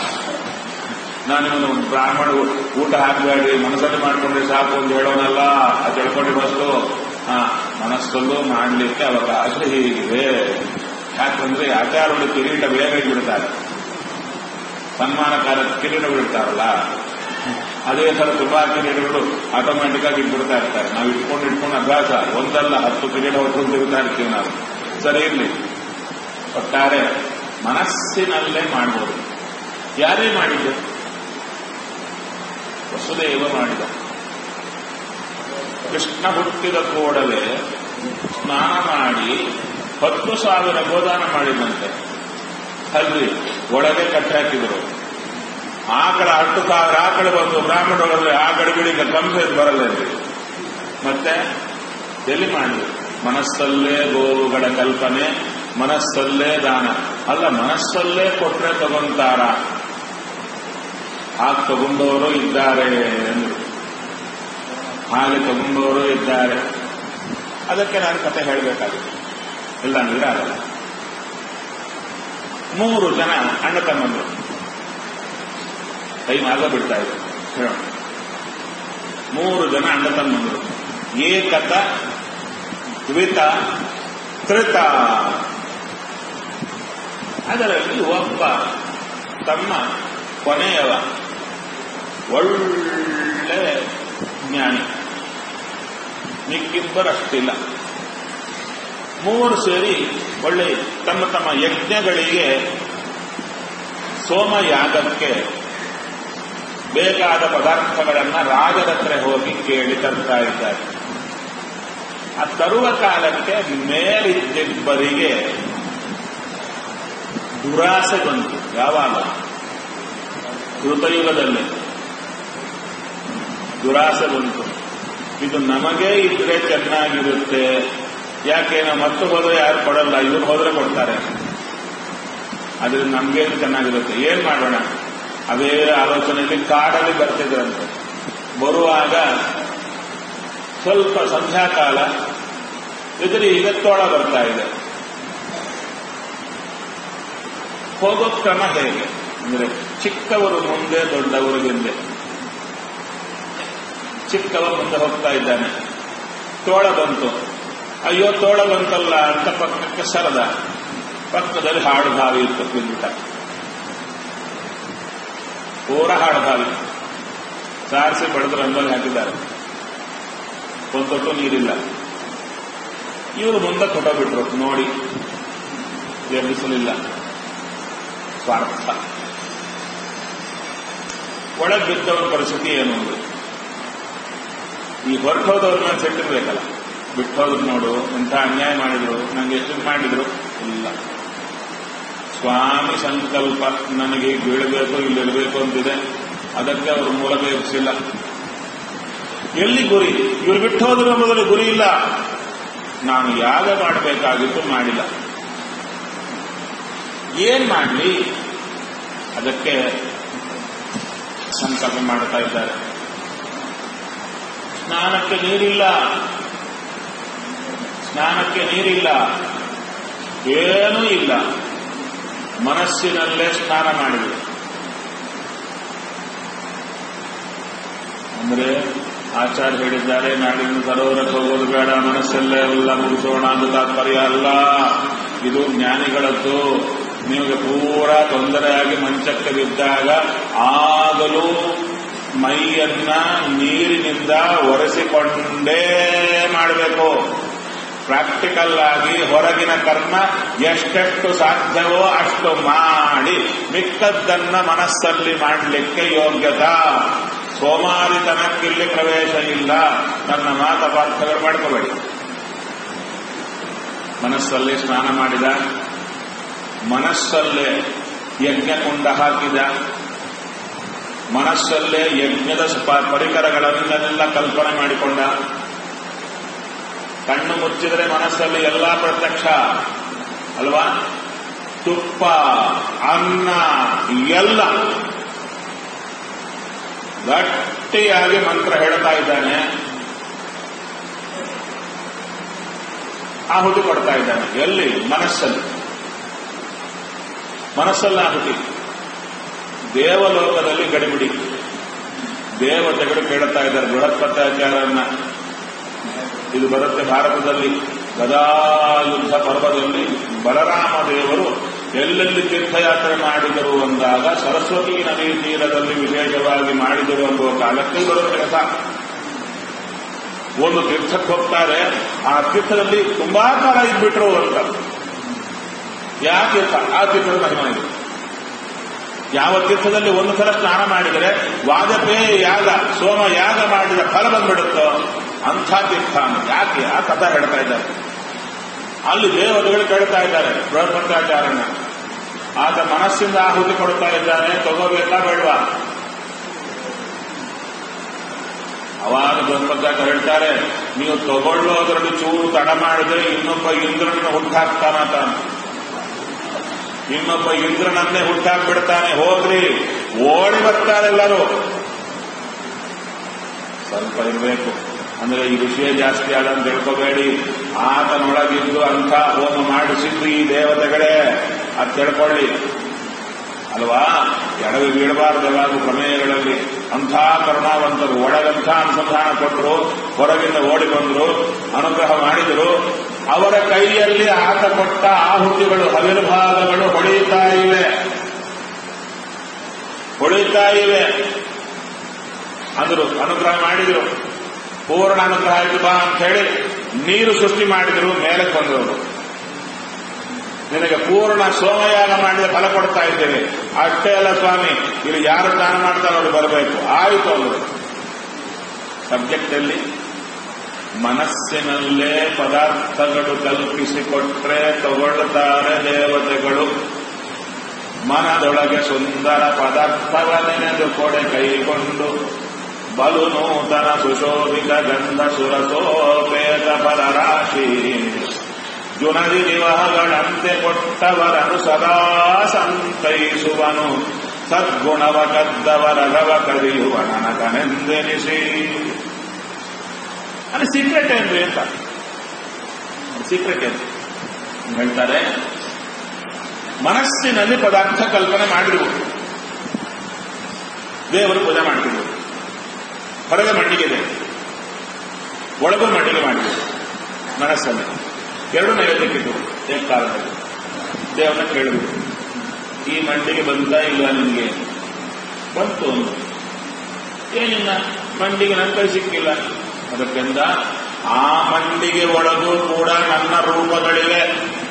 ನಾನು ಬ್ರಾಹ್ಮಣ ಊಟ ಹಾಕಬೇಡಿ ಮನಸ್ಸಲ್ಲಿ ಮಾಡ್ಕೊಂಡ್ರೆ ಸಾಕು ಅಂತ ಹೇಳೋನಲ್ಲ ಅದು ತಿಳ್ಕೊಂಡು ಬಸ್ತು ಹಾ ಮನಸ್ಸಲ್ಲೂ ಮಾಡಲಿಕ್ಕೆ ಅವಕಾಶ ಹೀಗಿದೆ ಯಾಕಂದ್ರೆ ಆಚಾರಗಳು ಕಿರೀಟ ಬೇಗ ಬಿಡ್ತಾರೆ ಸನ್ಮಾನಕಾರ ಕಿರೀಟ ಬಿಡ್ತಾರಲ್ಲ ಅದೇ ಥರ ತುಪಾಕಿ ನೀಡುಗಳು ಆಟೋಮ್ಯಾಟಿಕ್ ಆಗಿ ಇಟ್ಬಿಡ್ತಾ ಇರ್ತಾರೆ ನಾವು ಇಟ್ಕೊಂಡು ಇಟ್ಕೊಂಡು ಅಭ್ಯಾಸ ಒಂದಲ್ಲ ಹತ್ತು ಪಿರಿಯಡ್ ಹೊರಟು ತಿರುಗ್ತಾ ಇರ್ತೀವಿ ನಾವು ಸರಿ ಇರ್ಲಿ ಒಟ್ಟಾರೆ ಮನಸ್ಸಿನಲ್ಲೇ ಮಾಡ್ಬೋದು ಯಾರೇ ಮಾಡಿದ್ದು ವಸುದೇವ ಮಾಡಿದ ಕೃಷ್ಣ ಹುಟ್ಟಿದ ಕೂಡಲೇ ಸ್ನಾನ ಮಾಡಿ ಹತ್ತು ಸಾವಿರ ಗೋದಾನ ಮಾಡಿದಂತೆ ಅಲ್ರಿ ಒಳಗೆ ಕಟ್ಟಾಕಿದ್ರು ಆಕಳ ಹತ್ತು ಸಾವಿರ ಆಕಳ ಬಂದು ಬ್ರಾಹ್ಮಣರಲ್ಲಿ ಆಕಳಗಳಿಗೆ ಕಂಸೆದು ಬರಲ್ಲ ರೀ ಮತ್ತೆ ಎಲ್ಲಿ ಮಾಡಿದ್ರು ಮನಸ್ಸಲ್ಲೇ ಗೋವುಗಳ ಕಲ್ಪನೆ ಮನಸ್ಸಲ್ಲೇ ದಾನ ಅಲ್ಲ ಮನಸ್ಸಲ್ಲೇ ಕೊಟ್ರೆ ತಗೊಂತಾರ ಹಾಗೆ ತಗೊಂಡವರು ಇದ್ದಾರೆ ಅಂದ್ರು ಹಾಗೆ ತಗೊಂಡವರು ಇದ್ದಾರೆ ಅದಕ್ಕೆ ನಾನು ಕತೆ ಹೇಳಬೇಕಾಗುತ್ತೆ ಇಲ್ಲ ಅಂದ್ರೆ ಆಗಲ್ಲ ಮೂರು ಜನ ಅಣ್ಣ ತಮ್ಮಂದ್ರು ಕೈ ಮಾರ್ಗ ಬಿಡ್ತಾ ಇದ್ರು ಹೇಳೋಣ ಮೂರು ಜನ ಅಣ್ಣ ತಮ್ಮಂದ್ರು ಏಕತ ದ್ವಿತ ತ್ರಿತ ಅದರಲ್ಲಿ ಒಬ್ಬ ತಮ್ಮ ಕೊನೆಯವ ಒಳ್ಳೆ ಜ್ಞಾನಿ ಮಿಕ್ಕಿಬ್ಬರಷ್ಟಿಲ್ಲ ಮೂವರು ಸೇರಿ ಒಳ್ಳೆ ತಮ್ಮ ತಮ್ಮ ಯಜ್ಞಗಳಿಗೆ ಸೋಮಯಾಗಕ್ಕೆ ಬೇಕಾದ ಪದಾರ್ಥಗಳನ್ನ ರಾಜರ ಹತ್ರ ಹೋಗಿ ಕೇಳಿ ತರ್ತಾ ಇದ್ದಾರೆ ಆ ತರುವ ಕಾಲಕ್ಕೆ ಮೇಲಿದ್ದಿಬ್ಬರಿಗೆ ದುರಾಸೆ ಬಂತು ಯಾವಾಗ ಕೃತಯುಗದಲ್ಲಿ ದುರಾಸೆ ಬಂತು ಇದು ನಮಗೇ ಇದ್ರೆ ಚೆನ್ನಾಗಿರುತ್ತೆ ಯಾಕೆ ನಾವು ಮತ್ತೆ ಹೋದ್ರೆ ಯಾರು ಕೊಡಲ್ಲ ಇವ್ರು ಹೋದ್ರೆ ಕೊಡ್ತಾರೆ ಅದ್ರಿಂದ ನಮ್ಗೆ ಚೆನ್ನಾಗಿರುತ್ತೆ ಏನ್ ಮಾಡೋಣ ಅದೇ ಆಲೋಚನೆಯಲ್ಲಿ ಕಾಡಲ್ಲಿ ಬರ್ತಿದ್ರಂತೆ ಬರುವಾಗ ಸ್ವಲ್ಪ ಸಂಧ್ಯಾಕಾಲ ಎದುರು ಈಗ ತೋಳ ಬರ್ತಾ ಇದೆ ಹೋಗೋ ಕ್ರಮ ಹೇಗೆ ಅಂದ್ರೆ ಚಿಕ್ಕವರು ಮುಂದೆ ದೊಡ್ಡವರು ಹಿಂದೆ ಚಿಕ್ಕವ ಮುಂದೆ ಹೋಗ್ತಾ ಇದ್ದಾನೆ ತೋಳ ಬಂತು ಅಯ್ಯೋ ತೋಳ ಬಂತಲ್ಲ ಅಂತ ಪಕ್ಕಕ್ಕೆ ಸರದ ಪಕ್ಕದಲ್ಲಿ ಹಾಡು ಬಾವಿ ಇತ್ತು ಬಿದ್ಬಿಟ್ಟ ಪೂರ ಹಾಡು ಬಾವಿ ಸಾರಿಸಿ ಬಡದು ರಂಗೋಲಿ ಹಾಕಿದ್ದಾರೆ ಒಂದು ತೊಟ್ಟು ನೀರಿಲ್ಲ ಇವರು ಮುಂದೆ ಕೊಟ್ಟೋಗ್ಬಿಟ್ರು ನೋಡಿ ಎಬ್ಬಿಸಲಿಲ್ಲ ಸ್ವಾರ್ಥ ಒಳಗೆ ಬಿದ್ದವನ ಪರಿಸ್ಥಿತಿ ಏನು ಅಂದ್ರೆ ಈ ಹೊರಟೋದವ್ರ ಮೇಲೆ ಸೆಟ್ಟಿರ್ಬೇಕಲ್ಲ ಬಿಟ್ಟೋದ್ರು ನೋಡು ಎಂಥ ಅನ್ಯಾಯ ಮಾಡಿದ್ರು ನಂಗೆ ಎಷ್ಟು ಮಾಡಿದ್ರು ಇಲ್ಲ ಸ್ವಾಮಿ ಸಂಕಲ್ಪ ನನಗೆ ಬೀಳಬೇಕು ಇಲ್ಲಿರಬೇಕು ಅಂತಿದೆ ಅದಕ್ಕೆ ಅವರು ಮೂಲಕ ಎಬ್ಸಿಲ್ಲ ಎಲ್ಲಿ ಗುರಿ ಇವ್ರು ಬಿಟ್ಟು ಹೋದ್ರು ಎಂಬುದರಲ್ಲಿ ಗುರಿ ಇಲ್ಲ ನಾನು ಯಾಗ ಮಾಡಬೇಕಾಗಿತ್ತು ಮಾಡಿಲ್ಲ ಏನ್ ಮಾಡಲಿ ಅದಕ್ಕೆ ಸಂಕಲ್ಪ ಮಾಡ್ತಾ ಇದ್ದಾರೆ ಸ್ನಾನಕ್ಕೆ ನೀರಿಲ್ಲ ಸ್ನಾನಕ್ಕೆ ನೀರಿಲ್ಲ ಏನೂ ಇಲ್ಲ ಮನಸ್ಸಿನಲ್ಲೇ ಸ್ನಾನ ಮಾಡಿದೆ ಅಂದ್ರೆ ಆಚಾರ್ಯ ಹೇಳಿದ್ದಾರೆ ನಾಡಿನ ಸರೋವರಕ್ಕೆ ಹೋಗೋದು ಬೇಡ ಮನಸ್ಸಲ್ಲೇ ಎಲ್ಲ ಮುಗಿಸೋಣ ಅಂತ ತಾತ್ಪರ್ಯ ಅಲ್ಲ ಇದು ಜ್ಞಾನಿಗಳದ್ದು ನಿಮಗೆ ಪೂರಾ ತೊಂದರೆಯಾಗಿ ಮಂಚಕ್ಕೆ ಬಿದ್ದಾಗ ಆಗಲೂ ಮೈಯನ್ನ ನೀರಿನಿಂದ ಒರೆಸಿಕೊಂಡೇ ಮಾಡಬೇಕು ಪ್ರಾಕ್ಟಿಕಲ್ ಆಗಿ ಹೊರಗಿನ ಕರ್ಮ ಎಷ್ಟೆಷ್ಟು ಸಾಧ್ಯವೋ ಅಷ್ಟು ಮಾಡಿ ಮಿಕ್ಕದ್ದನ್ನ ಮನಸ್ಸಲ್ಲಿ ಮಾಡಲಿಕ್ಕೆ ಯೋಗ್ಯತಾ ಸೋಮಾರಿತನಕ್ಕಿಲ್ಲಿ ಪ್ರವೇಶ ಇಲ್ಲ ನನ್ನ ಮಾತಪಾರ್ಥಗಳು ಮಾಡ್ಕೋಬೇಡಿ ಮನಸ್ಸಲ್ಲಿ ಸ್ನಾನ ಮಾಡಿದ ಮನಸ್ಸಲ್ಲೇ ಯಜ್ಞ ಕುಂಡ ಹಾಕಿದ ಮನಸ್ಸಲ್ಲೇ ಯಜ್ಞದ ಸ್ಪ- ಪರಿಕರಗಳನ್ನೆಲ್ಲ ಕಲ್ಪನೆ ಮಾಡಿಕೊಂಡ ಕಣ್ಣು ಮುಚ್ಚಿದರೆ ಮನಸ್ಸಲ್ಲಿ ಎಲ್ಲ ಪ್ರತ್ಯಕ್ಷ ಅಲ್ವಾ ತುಪ್ಪ ಅನ್ನ ಎಲ್ಲ ಗಟ್ಟಿಯಾಗಿ ಮಂತ್ರ ಹೇಳ್ತಾ ಇದ್ದಾನೆ ಆಹುತಿ ಕೊಡ್ತಾ ಇದ್ದಾನೆ ಎಲ್ಲಿ ಮನಸ್ಸಲ್ಲಿ ಮನಸ್ಸಲ್ಲಿ ಆಹುತಿ ದೇವಲೋಕದಲ್ಲಿ ಗಡಿಬಿಡಿ ದೇವತೆಗಳು ಕೇಳುತ್ತಾ ಇದ್ದಾರೆ ಬೃಹಸ್ಪತ್ಯಾಚಾರ್ಯರನ್ನ ಇದು ಬರುತ್ತೆ ಭಾರತದಲ್ಲಿ ಗದಾಯುದ್ಧ ಪರ್ವದಲ್ಲಿ ಬಲರಾಮ ದೇವರು ಎಲ್ಲೆಲ್ಲಿ ತೀರ್ಥಯಾತ್ರೆ ಮಾಡಿದರು ಅಂದಾಗ ಸರಸ್ವತಿ ನದಿ ತೀರದಲ್ಲಿ ವಿಶೇಷವಾಗಿ ಮಾಡಿದರು ಎಂಬುವ ಕಾಲಕ್ಕೆ ಬರುವ ಕೆಲಸ ಒಂದು ತೀರ್ಥಕ್ಕೆ ಹೋಗ್ತಾರೆ ಆ ತೀರ್ಥದಲ್ಲಿ ತುಂಬಾ ಕಾಲ ಇದ್ಬಿಟ್ರು ಅಂತ ಯಾವ ತೀರ್ಥ ಆ ತೀರ್ಥದ ಮಹಿಮಾ ಇದೆ ಯಾವ ತೀರ್ಥದಲ್ಲಿ ಒಂದು ಸಲ ಸ್ನಾನ ಮಾಡಿದರೆ ವಾಜಪೇಯಿ ಯಾಗ ಸೋಮ ಯಾಗ ಮಾಡಿದ ಫಲ ಬಂದ್ಬಿಡುತ್ತೋ ಅಂಥ ತೀರ್ಥ ಅಂತ. ಯಾಕೆ ಆ ಕಥೆ ಹೇಳ್ತಾ ಇದ್ದಾರೆ ಅಲ್ಲಿ ದೇವತೆಗಳು ಕೇಳ್ತಾ ಇದ್ದಾರೆ ಬೃಹಸ್ಪತ್ಯಾಚಾರ್ಯನ ಆತ ಮನಸ್ಸಿಂದ ಆಹುತಿ ಕೊಡ್ತಾ ಇದ್ದಾನೆ ತಗೋಬೇಕಾ ಬೇಡವಾ ಅವಾಗ ಬೃಹಸ್ಪತ್ಯಾಚಾರ್ಯ ಹೇಳ್ತಾರೆ ನೀವು ತಗೊಳ್ಳೋದ್ರಲ್ಲಿ ಚೂರು ತಡ ಮಾಡಿದ್ರೆ ಇನ್ನೊಬ್ಬ ಇಂದ್ರನ ಹುಟ್ಟಾಕ್ತಾನತ ಇನ್ನೊಬ್ಬ ಇಂದ್ರನನ್ನೇ ಹುಟ್ಟಾಕ್ಬಿಡ್ತಾನೆ ಹೋಗ್ರಿ ಓಡಿ ಬರ್ತಾರೆ ಎಲ್ಲರೂ ಸ್ವಲ್ಪ ಇರಬೇಕು ಅಂದ್ರೆ ಈ ವಿಷಯ ಜಾಸ್ತಿ ಆದಂತ ತಿಳ್ಕೋಬೇಡಿ ಆತನೊಳಗಿದ್ದು ಅಂಥ ಹೋಮ ಮಾಡಿಸಿದ್ದು ಈ ದೇವತೆಗಳೇ ಅದು ತಿಳ್ಕೊಳ್ಳಿ ಅಲ್ವಾ ಎಡವಿ ಬೀಳಬಾರದು ಯಾವಾಗ ಪ್ರಮೇಯಗಳಲ್ಲಿ ಅಂಥ ಕರುಣಾವಂತರು ಒಳಗಂಥ ಅನುಸಂಧಾನ ಕೊಟ್ಟರು ಹೊರಗಿಂದ ಓಡಿ ಬಂದರು ಅನುಗ್ರಹ ಮಾಡಿದರು ಅವರ ಕೈಯಲ್ಲಿ ಆತ ಕೊಟ್ಟ ಆಹುತಿಗಳು ಹವಿರ್ಭಾಗಗಳು ಹೊಳೆಯುತ್ತಾ ಇವೆ ಹೊಳೆಯುತ್ತಾ ಇವೆ ಅಂದರು ಅನುಗ್ರಹ ಮಾಡಿದರು ಪೂರ್ಣ ಅನುಗ್ರಹ ಆಯ್ತು ಬಾ ಅಂತ ಹೇಳಿ ನೀರು ಸೃಷ್ಟಿ ಮಾಡಿದ್ರು ಮೇಲೆ ಬಂದವರು ನಿನಗೆ ಪೂರ್ಣ ಸೋಮಯಾಗ ಮಾಡಿದ ಫಲ ಕೊಡ್ತಾ ಇದ್ದೇವೆ ಅಷ್ಟೇ ಅಲ್ಲ ಸ್ವಾಮಿ ಇಲ್ಲಿ ಯಾರು ದಾನ ಮಾಡ್ತಾರೋ ಅವ್ರು ಬರಬೇಕು ಆಯಿತು ಅವರು ಸಬ್ಜೆಕ್ಟ್ ಅಲ್ಲಿ ಮನಸ್ಸಿನಲ್ಲೇ ಪದಾರ್ಥಗಳು ಕಲ್ಪಿಸಿಕೊಟ್ರೆ ತಗೊಳ್ತಾರೆ ದೇವತೆಗಳು ಮನದೊಳಗೆ ಸುಂದರ ಪದಾರ್ಥವ ನೆನೆದು ಕೊಡೆ ಕೈಗೊಂಡು ಬಲು ನೂತನ ಸುಶೋಭಿತ ಗಂಧ ಸುರಸೋಪೇತ ಫಲರಾಶಿ ಜುನದಿ ನಿವಹಗಳಂತೆ ಕೊಟ್ಟವರನು ಸದಾ ಸಂತೈಸುವನು ಸದ್ಗುಣವ ಕದ್ದವರ ರವ ಕದಿಯುವ ನನಗನೆಂದೆನಿಸಿ ಅದು ಸೀಕ್ರೆಟ್ ಏನ್ರಿ ಅಂತ ಸೀಕ್ರೆಟ್ ಏನು ಹೇಳ್ತಾರೆ ಮನಸ್ಸಿನಲ್ಲಿ ಪದಾರ್ಥ ಕಲ್ಪನೆ ಮಾಡಿರುವುದು ದೇವರು ಪೂಜೆ ಮಾಡ್ತಿದ್ರು ಹೊರಗೆ ಮಣ್ಣಿಗೆ ಇದೆ ಒಳಗೂ ಮಣ್ಣಿಗೆ ಮಾಡಿದ್ರು ಮನಸ್ಸಲ್ಲಿ ಎರಡು ನೈವೇದ್ಯಕ್ಕಿದ್ದು ಏಕ ಕಾಲದಲ್ಲಿ ದೇವರನ್ನ ಕೇಳಿದ್ರು ಈ ಮಂಡಿಗೆ ಬಂತ ಇಲ್ಲ ನಿಮಗೆ ಬಂತು ಅಂದ್ರು. ಏನಿಲ್ಲ ಮಂಡಿಗೆ ನನ್ನ ಕೈ ಸಿಕ್ಕಿಲ್ಲ ಅದಕ್ಕಿಂತ ಆ ಮಂಡಿಗೆ ಒಳಗೂ ಕೂಡ ನನ್ನ ರೂಪಗಳಿವೆ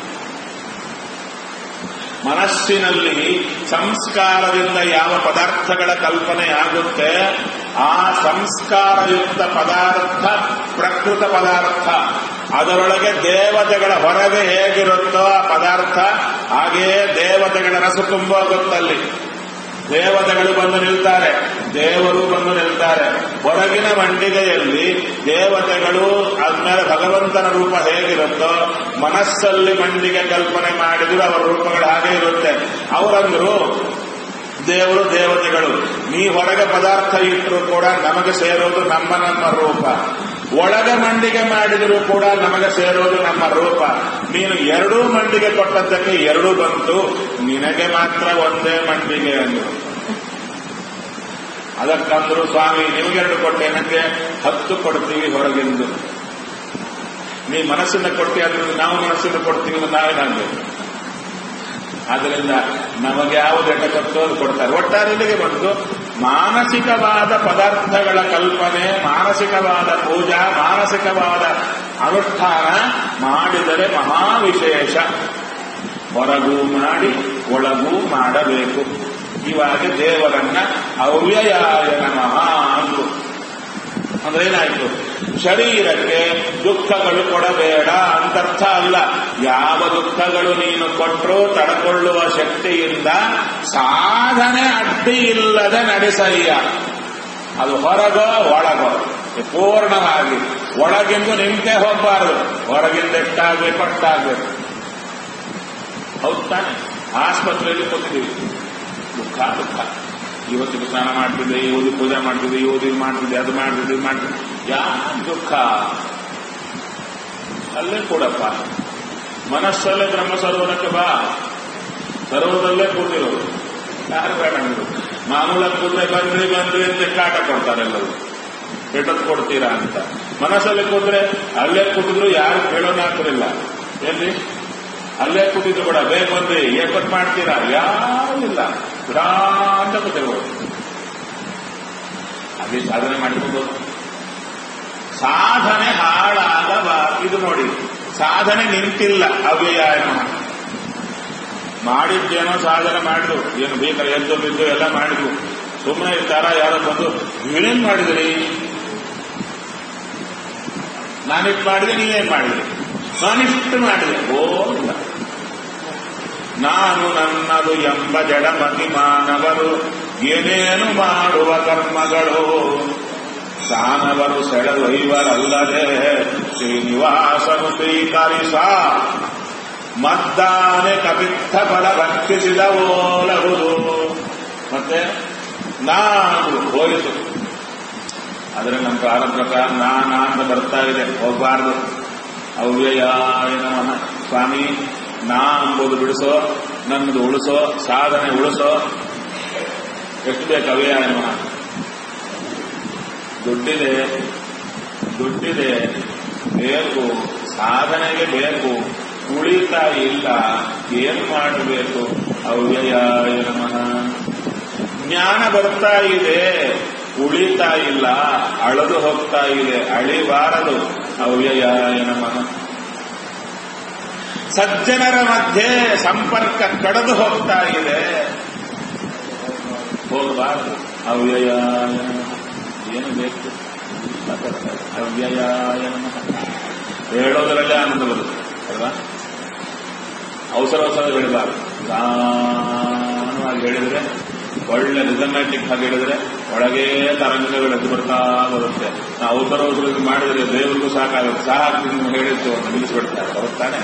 ಮನಸ್ಸಿನಲ್ಲಿ ಸಂಸ್ಕಾರದಿಂದ ಯಾವ ಪದಾರ್ಥಗಳ ಕಲ್ಪನೆ ಆಗುತ್ತೆ ಆ ಸಂಸ್ಕಾರಯುಕ್ತ ಪದಾರ್ಥ ಪ್ರಕೃತ ಪದಾರ್ಥ ಅದರೊಳಗೆ ದೇವತೆಗಳ ಹೊರಗೆ ಹೇಗಿರುತ್ತೋ ಆ ಪದಾರ್ಥ ಹಾಗೆಯೇ ದೇವತೆಗಳ ರಸ ತುಂಬೋಗುತ್ತಲ್ಲಿ ದೇವತೆಗಳು ಬಂದು ನಿಲ್ತಾರೆ ದೇವರು ಬಂದು ನಿಲ್ತಾರೆ ಹೊರಗಿನ ಮಂಡಿಗೆಯಲ್ಲಿ ದೇವತೆಗಳು ಆದ್ಮೇಲೆ ಭಗವಂತನ ರೂಪ ಹೇಗಿರುತ್ತೋ ಮನಸ್ಸಲ್ಲಿ ಮಂಡಿಗೆ ಕಲ್ಪನೆ ಮಾಡಿದ್ರು ಅವರ ರೂಪಗಳು ಹಾಗೆ ಇರುತ್ತೆ ಅವರಂದ್ರು ದೇವರು ದೇವತೆಗಳು ನೀ ಹೊರಗೆ ಪದಾರ್ಥ ಇಟ್ಟರು ಕೂಡ ನಮಗೆ ಸೇರೋದು ನಮ್ಮ ನಮ್ಮ ರೂಪ ಒಳಗೆ ಮಂಡಿಗೆ ಮಾಡಿದರೂ ಕೂಡ ನಮಗೆ ಸೇರೋದು ನಮ್ಮ ರೂಪ ನೀನು ಎರಡೂ ಮಂಡಿಗೆ ಕೊಟ್ಟದ್ದಕ್ಕೆ ಎರಡೂ ಬಂತು ನಿನಗೆ ಮಾತ್ರ ಒಂದೇ ಮಂಡಿಗೆ ಅಂದರು ಅದಕ್ಕಂದ್ರು ಸ್ವಾಮಿ ನಿಮಗೆರಡು ಕೊಟ್ಟೆ ನನಗೆ ಹತ್ತು ಕೊಡ್ತೀವಿ ಹೊರಗೆಂದು ನೀ ಮನಸ್ಸಿಂದ ಕೊಟ್ಟಿ ಅದ್ರಿಂದ ನಾವು ಮನಸ್ಸಿಂದ ಕೊಡ್ತೀವಿ ಅಂತ ನಾವೇನಾಗಬೇಕು ಆದ್ದರಿಂದ ನಮಗೆ ಯಾವುದು ಎಟ್ಟ ಕೊಟ್ಟೋ ಅದು ಕೊಡ್ತಾರೆ ಒಟ್ಟಾರೆ ಇಲ್ಲಿಗೆ ಬಂದು ಮಾನಸಿಕವಾದ ಪದಾರ್ಥಗಳ ಕಲ್ಪನೆ ಮಾನಸಿಕವಾದ ಪೂಜಾ ಮಾನಸಿಕವಾದ ಅನುಷ್ಠಾನ ಮಾಡಿದರೆ ಮಹಾ ವಿಶೇಷ ಹೊರಗೂ ಮಾಡಿ ಒಳಗೂ ಮಾಡಬೇಕು ಇವಾಗ ದೇವರನ್ನ ಅವ್ಯಯಾಯ ನಮಃ ಅಂದ್ರು ಅಂದ್ರೆ ಏನಾಯ್ತು ಶರೀರಕ್ಕೆ ದುಃಖಗಳು ಕೊಡಬೇಡ ಅಂತರ್ಥ ಅಲ್ಲ ಯಾವ ದುಃಖಗಳು ನೀನು ಕೊಟ್ಟರೂ ತಡ್ಕೊಳ್ಳುವ ಶಕ್ತಿಯಿಂದ ಸಾಧನೆ ಅಡ್ಡಿ ಇಲ್ಲದೆ ನಡೆಸಯ್ಯ ಅದು ಹೊರಗೋ ಒಳಗೋ ಪೂರ್ಣವಾಗಿ ಒಳಗಿಂದು ನಿಂತೇ ಹೋಗಬಾರದು ಹೊರಗಿಂದ ಎಷ್ಟಾಗಬೇಕು ಅಷ್ಟಾಗಬೇಕು ಹೌದು ತಾನೆ ಆಸ್ಪತ್ರೆಯಲ್ಲಿ ಕೂತಿದ್ದೀವಿ ದುಃಖ ದುಃಖ ಇವತ್ತಿಗೆ ಸ್ನಾನ ಮಾಡ್ತಿದ್ದೆ ಇವತ್ತು ಪೂಜೆ ಮಾಡ್ತಿದ್ದೆ ಇವತ್ತು ಇದು ಮಾಡ್ತಿದ್ದೆ ಅದು ಮಾಡ್ತಿದ್ದೆ ಇದು ಮಾಡ್ತಿದ್ದೆ ಯಾ ದುಃಖ ಅಲ್ಲೇ ಕೂಡಪ್ಪ ಮನಸ್ಸಲ್ಲೇ ಬ್ರಹ್ಮ ಸರೋವರಕ್ಕೆ ಬಾ ಸರೋವರದಲ್ಲೇ ಕೂತಿರೋದು ಯಾರು ಬೇಡ ನೀವು ಮಾಮೂಲಾಗಿ ಕೂತ್ರೆ ಬಂದ್ರಿ ಬಂದ್ರಿ ಅಂತ ಕಾಟ ಕೊಡ್ತಾರೆ ಎಲ್ಲರೂ ಎಷ್ಟೊತ್ತು ಕೊಡ್ತೀರಾ ಅಂತ ಮನಸ್ಸಲ್ಲಿ ಕೂತ್ರೆ ಅಲ್ಲೇ ಕೂತಿದ್ರು ಯಾರು ಕೇಳೋಣ ಆಗ್ತಿರಲಿಲ್ಲ ಎಲ್ಲಿ ಅಲ್ಲೇ ಕೂತಿದ್ರು ಕೂಡ ಬೇಗ ಬಂದ್ರಿ ಏಪತ್ ಮಾಡ್ತೀರಾ ಯಾರೂ ಇಲ್ಲ ವಿರಾಟ ಕೂತಿರ್ಬೋದು ಅಲ್ಲಿ ಸಾಧನೆ ಮಾಡ್ಕೋಬಹುದು ಸಾಧನೆ ಹಾಳಾಗಬಾರದು ಇದು ನೋಡಿ ಸಾಧನೆ ನಿಂತಿಲ್ಲ ಅವ್ಯಯ ಮಾಡಿದ್ದೇನೋ ಸಾಧನೆ ಮಾಡಿದ್ರು ಏನು ಬೇಕಾದ್ರೆ ಎದ್ದು ಬಿದ್ದು ಎಲ್ಲ ಮಾಡಿದ್ರು ಸುಮ್ಮನೆ ಇರ್ತಾರ ಯಾರೋ ಬಂದು ನೀವೇನ್ ಮಾಡಿದ್ರಿ ನಾನಿಷ್ಟು ಮಾಡಿದೆ ನೀವೇನ್ ಮಾಡಿದ್ರಿ ನಾನಿಷ್ಟು ಮಾಡಿದೆ ಓ ಇಲ್ಲ ನಾನು ನನ್ನದು ಎಂಬ ಜಡಮತಿ ಮಾನವರು ಏನೇನು ಮಾಡುವ ಕರ್ಮಗಳು ದಾನವರು ಸೆಳೆದೊಯ್ವರಲ್ಲದೆ ಶ್ರೀನಿವಾಸನು ಸ್ವೀಕರಿಸ ಮದ್ದಾನೆ ಕಪಿತ್ಥ ಫಲ ಭಕ್ಷಿಸಿದ ಓಲಹುದು ಮತ್ತೆ ನಾನು ಹೋಲಿಸು ಆದರೆ ನಮ್ಮ ಪ್ರಾರಂಭ ಪ್ರಕಾರ ನಾನಾ ಅಂತ ಬರ್ತಾ ಇದೆ ಹೋಗಬಾರ್ದು ಅವ್ಯಯಾಯ ನಮಃ ಸ್ವಾಮಿ ನಾ ಅಂಬುದು ಬಿಡಿಸೋ ನನ್ನದು ಉಳಿಸೋ ಸಾಧನೆ ಉಳಿಸೋ ಎಷ್ಟು ಬೇಕು ಅವ್ಯಯಾಯ ನಮಃ ದುಡ್ಡಿದೆ ದುಡ್ಡಿದೆ ಬೇಕು ಸಾಧನೆಗೆ ಬೇಕು ಉಳಿತಾ ಇಲ್ಲ ಏನು ಮಾಡಬೇಕು ಅವ್ಯಯಾಯ ನಮಃ ಜ್ಞಾನ ಬರ್ತಾ ಇದೆ ಉಳಿತಾ ಇಲ್ಲ ಅಳದು ಹೋಗ್ತಾ ಇದೆ ಅಳಿಬಾರದು ಅವ್ಯಯಾಯ ನಮಃ ಸಜ್ಜನರ ಮಧ್ಯೆ ಸಂಪರ್ಕ ಕಡಿದು ಹೋಗ್ತಾ ಇದೆ ಹೋಗಬಾರದು ಅವ್ಯಯಾಯ ನಮಃ ಏನು ಬೇಕು ಮಾತಾಡ್ತಾರೆ ಅವ್ಯಯಾಯ ನಮಃ ಹೇಳೋದ್ರಲ್ಲೇ ಆನಂದ ಬರುತ್ತೆ ಅಲ್ವಾ ಅವಸರ ಅವಸರ ಹೇಳಬಾರ್ದು ನಿಧಾನವಾಗಿ ಹೇಳಿದ್ರೆ ಒಳ್ಳೆ ರಿಸಮ್ಯಾಟಿಕ್ ಆಗಿ ಹೇಳಿದ್ರೆ ಒಳಗೇ ತರಂಗಗಳು ಎದ್ದು ಬರ್ತಾ ಬರುತ್ತೆ ನಾವು ಅವಸರ ಅವಸರ ಮಾಡಿದ್ರೆ ದೇವರಿಗೂ ಸಾಕಾಗುತ್ತೆ ಸಾಕು ಹೇಳಿದ್ದು ಅಂತ ನಿಲ್ಲಿಸ್ಬಿಡ್ತಾರೆ ಬರುತ್ತಾನೆ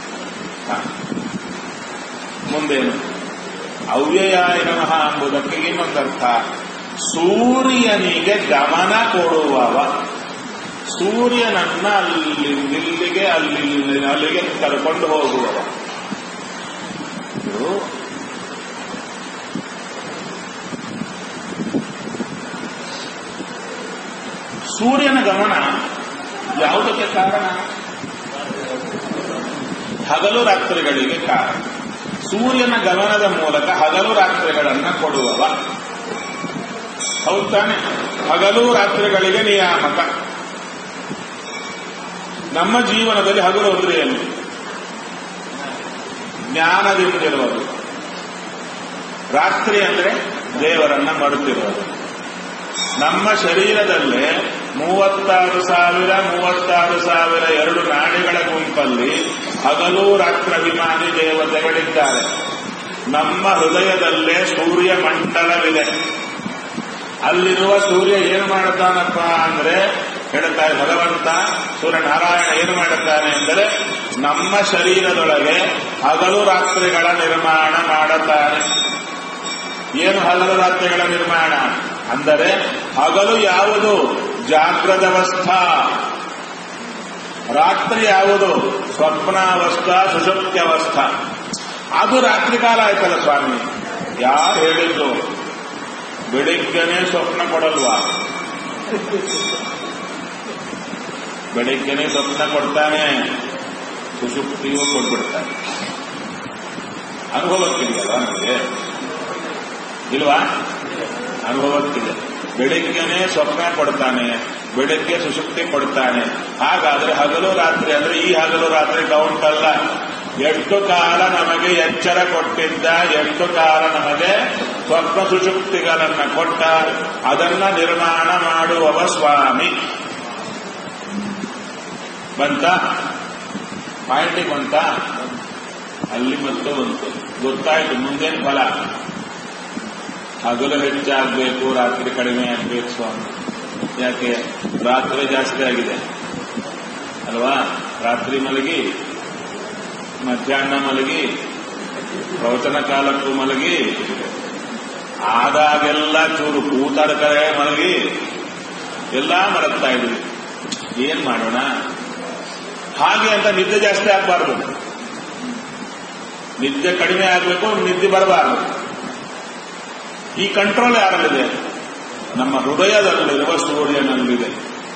ಮುಂದೇನು ಅವ್ಯಯಾಯ ನಮಃ ಎಂಬುದಕ್ಕೆ ಇನ್ನೊಂದರ್ಥ ಸೂರ್ಯನಿಗೆ ಗಮನ ಕೊಡುವವ ಸೂರ್ಯನನ್ನ ಅಲ್ಲಿ ಇಲ್ಲಿಗೆ ಅಲ್ಲಿ ಅಲ್ಲಿಗೆ ಕರ್ಕೊಂಡು ಹೋಗುವವ ಇದು ಸೂರ್ಯನ ಗಮನ ಯಾವುದಕ್ಕೆ ಕಾರಣ ಹಗಲು ರಾತ್ರಿಗಳಿಗೆ ಕಾರಣ ಸೂರ್ಯನ ಗಮನದ ಮೂಲಕ ಹಗಲು ರಾತ್ರಿಗಳನ್ನ ಕೊಡುವವ ಹೌದು ತಾನೆ ಹಗಲು ರಾತ್ರಿಗಳಿಗೆ ನಿಯಾಮಕ ನಮ್ಮ ಜೀವನದಲ್ಲಿ ಹಗಲು ಅಂದ್ರೆ ಏನು ಜ್ಞಾನದಿಂದಿರುವುದು ರಾತ್ರಿ ಅಂದ್ರೆ ದೇವರನ್ನ ಮರುತಿರುವುದು ನಮ್ಮ ಶರೀರದಲ್ಲೇ ಮೂವತ್ತಾರು ಸಾವಿರ ಮೂವತ್ತಾರು ಸಾವಿರ ಎರಡು ನಾಡಿಗಳ ಗುಂಪಲ್ಲಿ ಹಗಲು ರಾತ್ರಾಭಿಮಾನಿ ದೇವತೆಗಳಿದ್ದಾರೆ ನಮ್ಮ ಹೃದಯದಲ್ಲೇ ಸೂರ್ಯ ಮಂಡಲವಿದೆ ಅಲ್ಲಿರುವ ಸೂರ್ಯ ಏನು ಮಾಡುತ್ತಾನಪ್ಪ ಅಂದ್ರೆ ಹೇಳ್ತಾರೆ ಭಗವಂತ ಸೂರ್ಯನಾರಾಯಣ ಏನು ಮಾಡುತ್ತಾನೆ ಅಂದರೆ ನಮ್ಮ ಶರೀರದೊಳಗೆ ಹಗಲು ರಾತ್ರಿಗಳ ನಿರ್ಮಾಣ ಮಾಡುತ್ತಾನೆ ಏನು ಹಗಲು ರಾತ್ರಿಗಳ ನಿರ್ಮಾಣ ಅಂದರೆ ಹಗಲು ಯಾವುದು ಜಾಗ್ರದವಸ್ಥಾ ರಾತ್ರಿ ಯಾವುದು ಸ್ವಪ್ನಾವಸ್ಥಾ ಸುಷುಪ್ತ್ಯವಸ್ಥಾ ಅದು ರಾತ್ರಿ ಕಾಲ ಆಯ್ತಲ್ಲ ಸ್ವಾಮಿ ಯಾರು ಹೇಳಿದ್ರು ಬೆಳಿಗ್ಗೆನೆ ಸ್ವಪ್ನ ಕೊಡಲ್ವಾ ಬೆಳಿಗ್ಗೆನೆ ಸ್ವಪ್ನ ಕೊಡ್ತಾನೆ ಸುಷುಪ್ತಿಯೂ ಕೊಟ್ಬಿಡ್ತಾನೆ ಅನುಭವಕ್ಕಿದೆಯಲ್ವಾ ನನಗೆ ಇಲ್ವಾ ಅನುಭವಕ್ಕಿದೆ ಬೆಳಿಗ್ಗೆನೆ ಸ್ವಪ್ನ ಕೊಡ್ತಾನೆ ಬೆಳಿಗ್ಗೆ ಸುಷುಪ್ತಿ ಕೊಡ್ತಾನೆ ಹಾಗಾದ್ರೆ ಹಗಲು ರಾತ್ರಿ ಅಂದ್ರೆ ಈ ಹಗಲು ರಾತ್ರಿ ಕೌಂಟ್ ಅಲ್ಲ ಎಷ್ಟು ಕಾಲ ನಮಗೆ ಎಚ್ಚರ ಕೊಟ್ಟಿದ್ದ ಎಷ್ಟು ಕಾಲ ನಮಗೆ ಸ್ವಪ್ನ ಸುಷುಪ್ತಿಗಳನ್ನ ಕೊಟ್ಟ ಅದನ್ನ ನಿರ್ಮಾಣ ಮಾಡುವವ ಸ್ವಾಮಿ ಬಂತ ಪಾಯಿಂಟಿಗೆ ಬಂತ ಅಲ್ಲಿ ಮತ್ತೆ ಬಂತು ಗೊತ್ತಾಯ್ತು ಮುಂದೇನು ಫಲ ಹಗಲು ಹೆಚ್ಚಾಗಬೇಕು ರಾತ್ರಿ ಕಡಿಮೆ ಆಗಬೇಕು ಸ್ವಾಮಿ ಯಾಕೆ ರಾತ್ರಿ ಜಾಸ್ತಿ ಆಗಿದೆ ಅಲ್ವಾ ರಾತ್ರಿ ಮಲಗಿ ಮಧ್ಯಾಹ್ನ ಮಲಗಿ ಪ್ರವಚನ ಕಾಲಕ್ಕೂ ಮಲಗಿ ಆದಾಗೆಲ್ಲ ಚೂರು ಕೂತಾಡ ಕಡೆ ಮಲಗಿ ಎಲ್ಲ ಮಲಗ್ತಾ ಇದ್ವಿ ಏನ್ ಮಾಡೋಣ ಹಾಗೆ ಅಂತ ನಿದ್ದೆ ಜಾಸ್ತಿ ಆಗಬಾರ್ದು ನಿದ್ದೆ ಕಡಿಮೆ ಆಗಬೇಕು ನಿದ್ದೆ ಬರಬಾರದು ಈ ಕಂಟ್ರೋಲ್ ಯಾರಲ್ಲಿದೆ ನಮ್ಮ ಹೃದಯದಲ್ಲಿರುವ ಸೂರ್ಯನಲ್ಲಿದೆ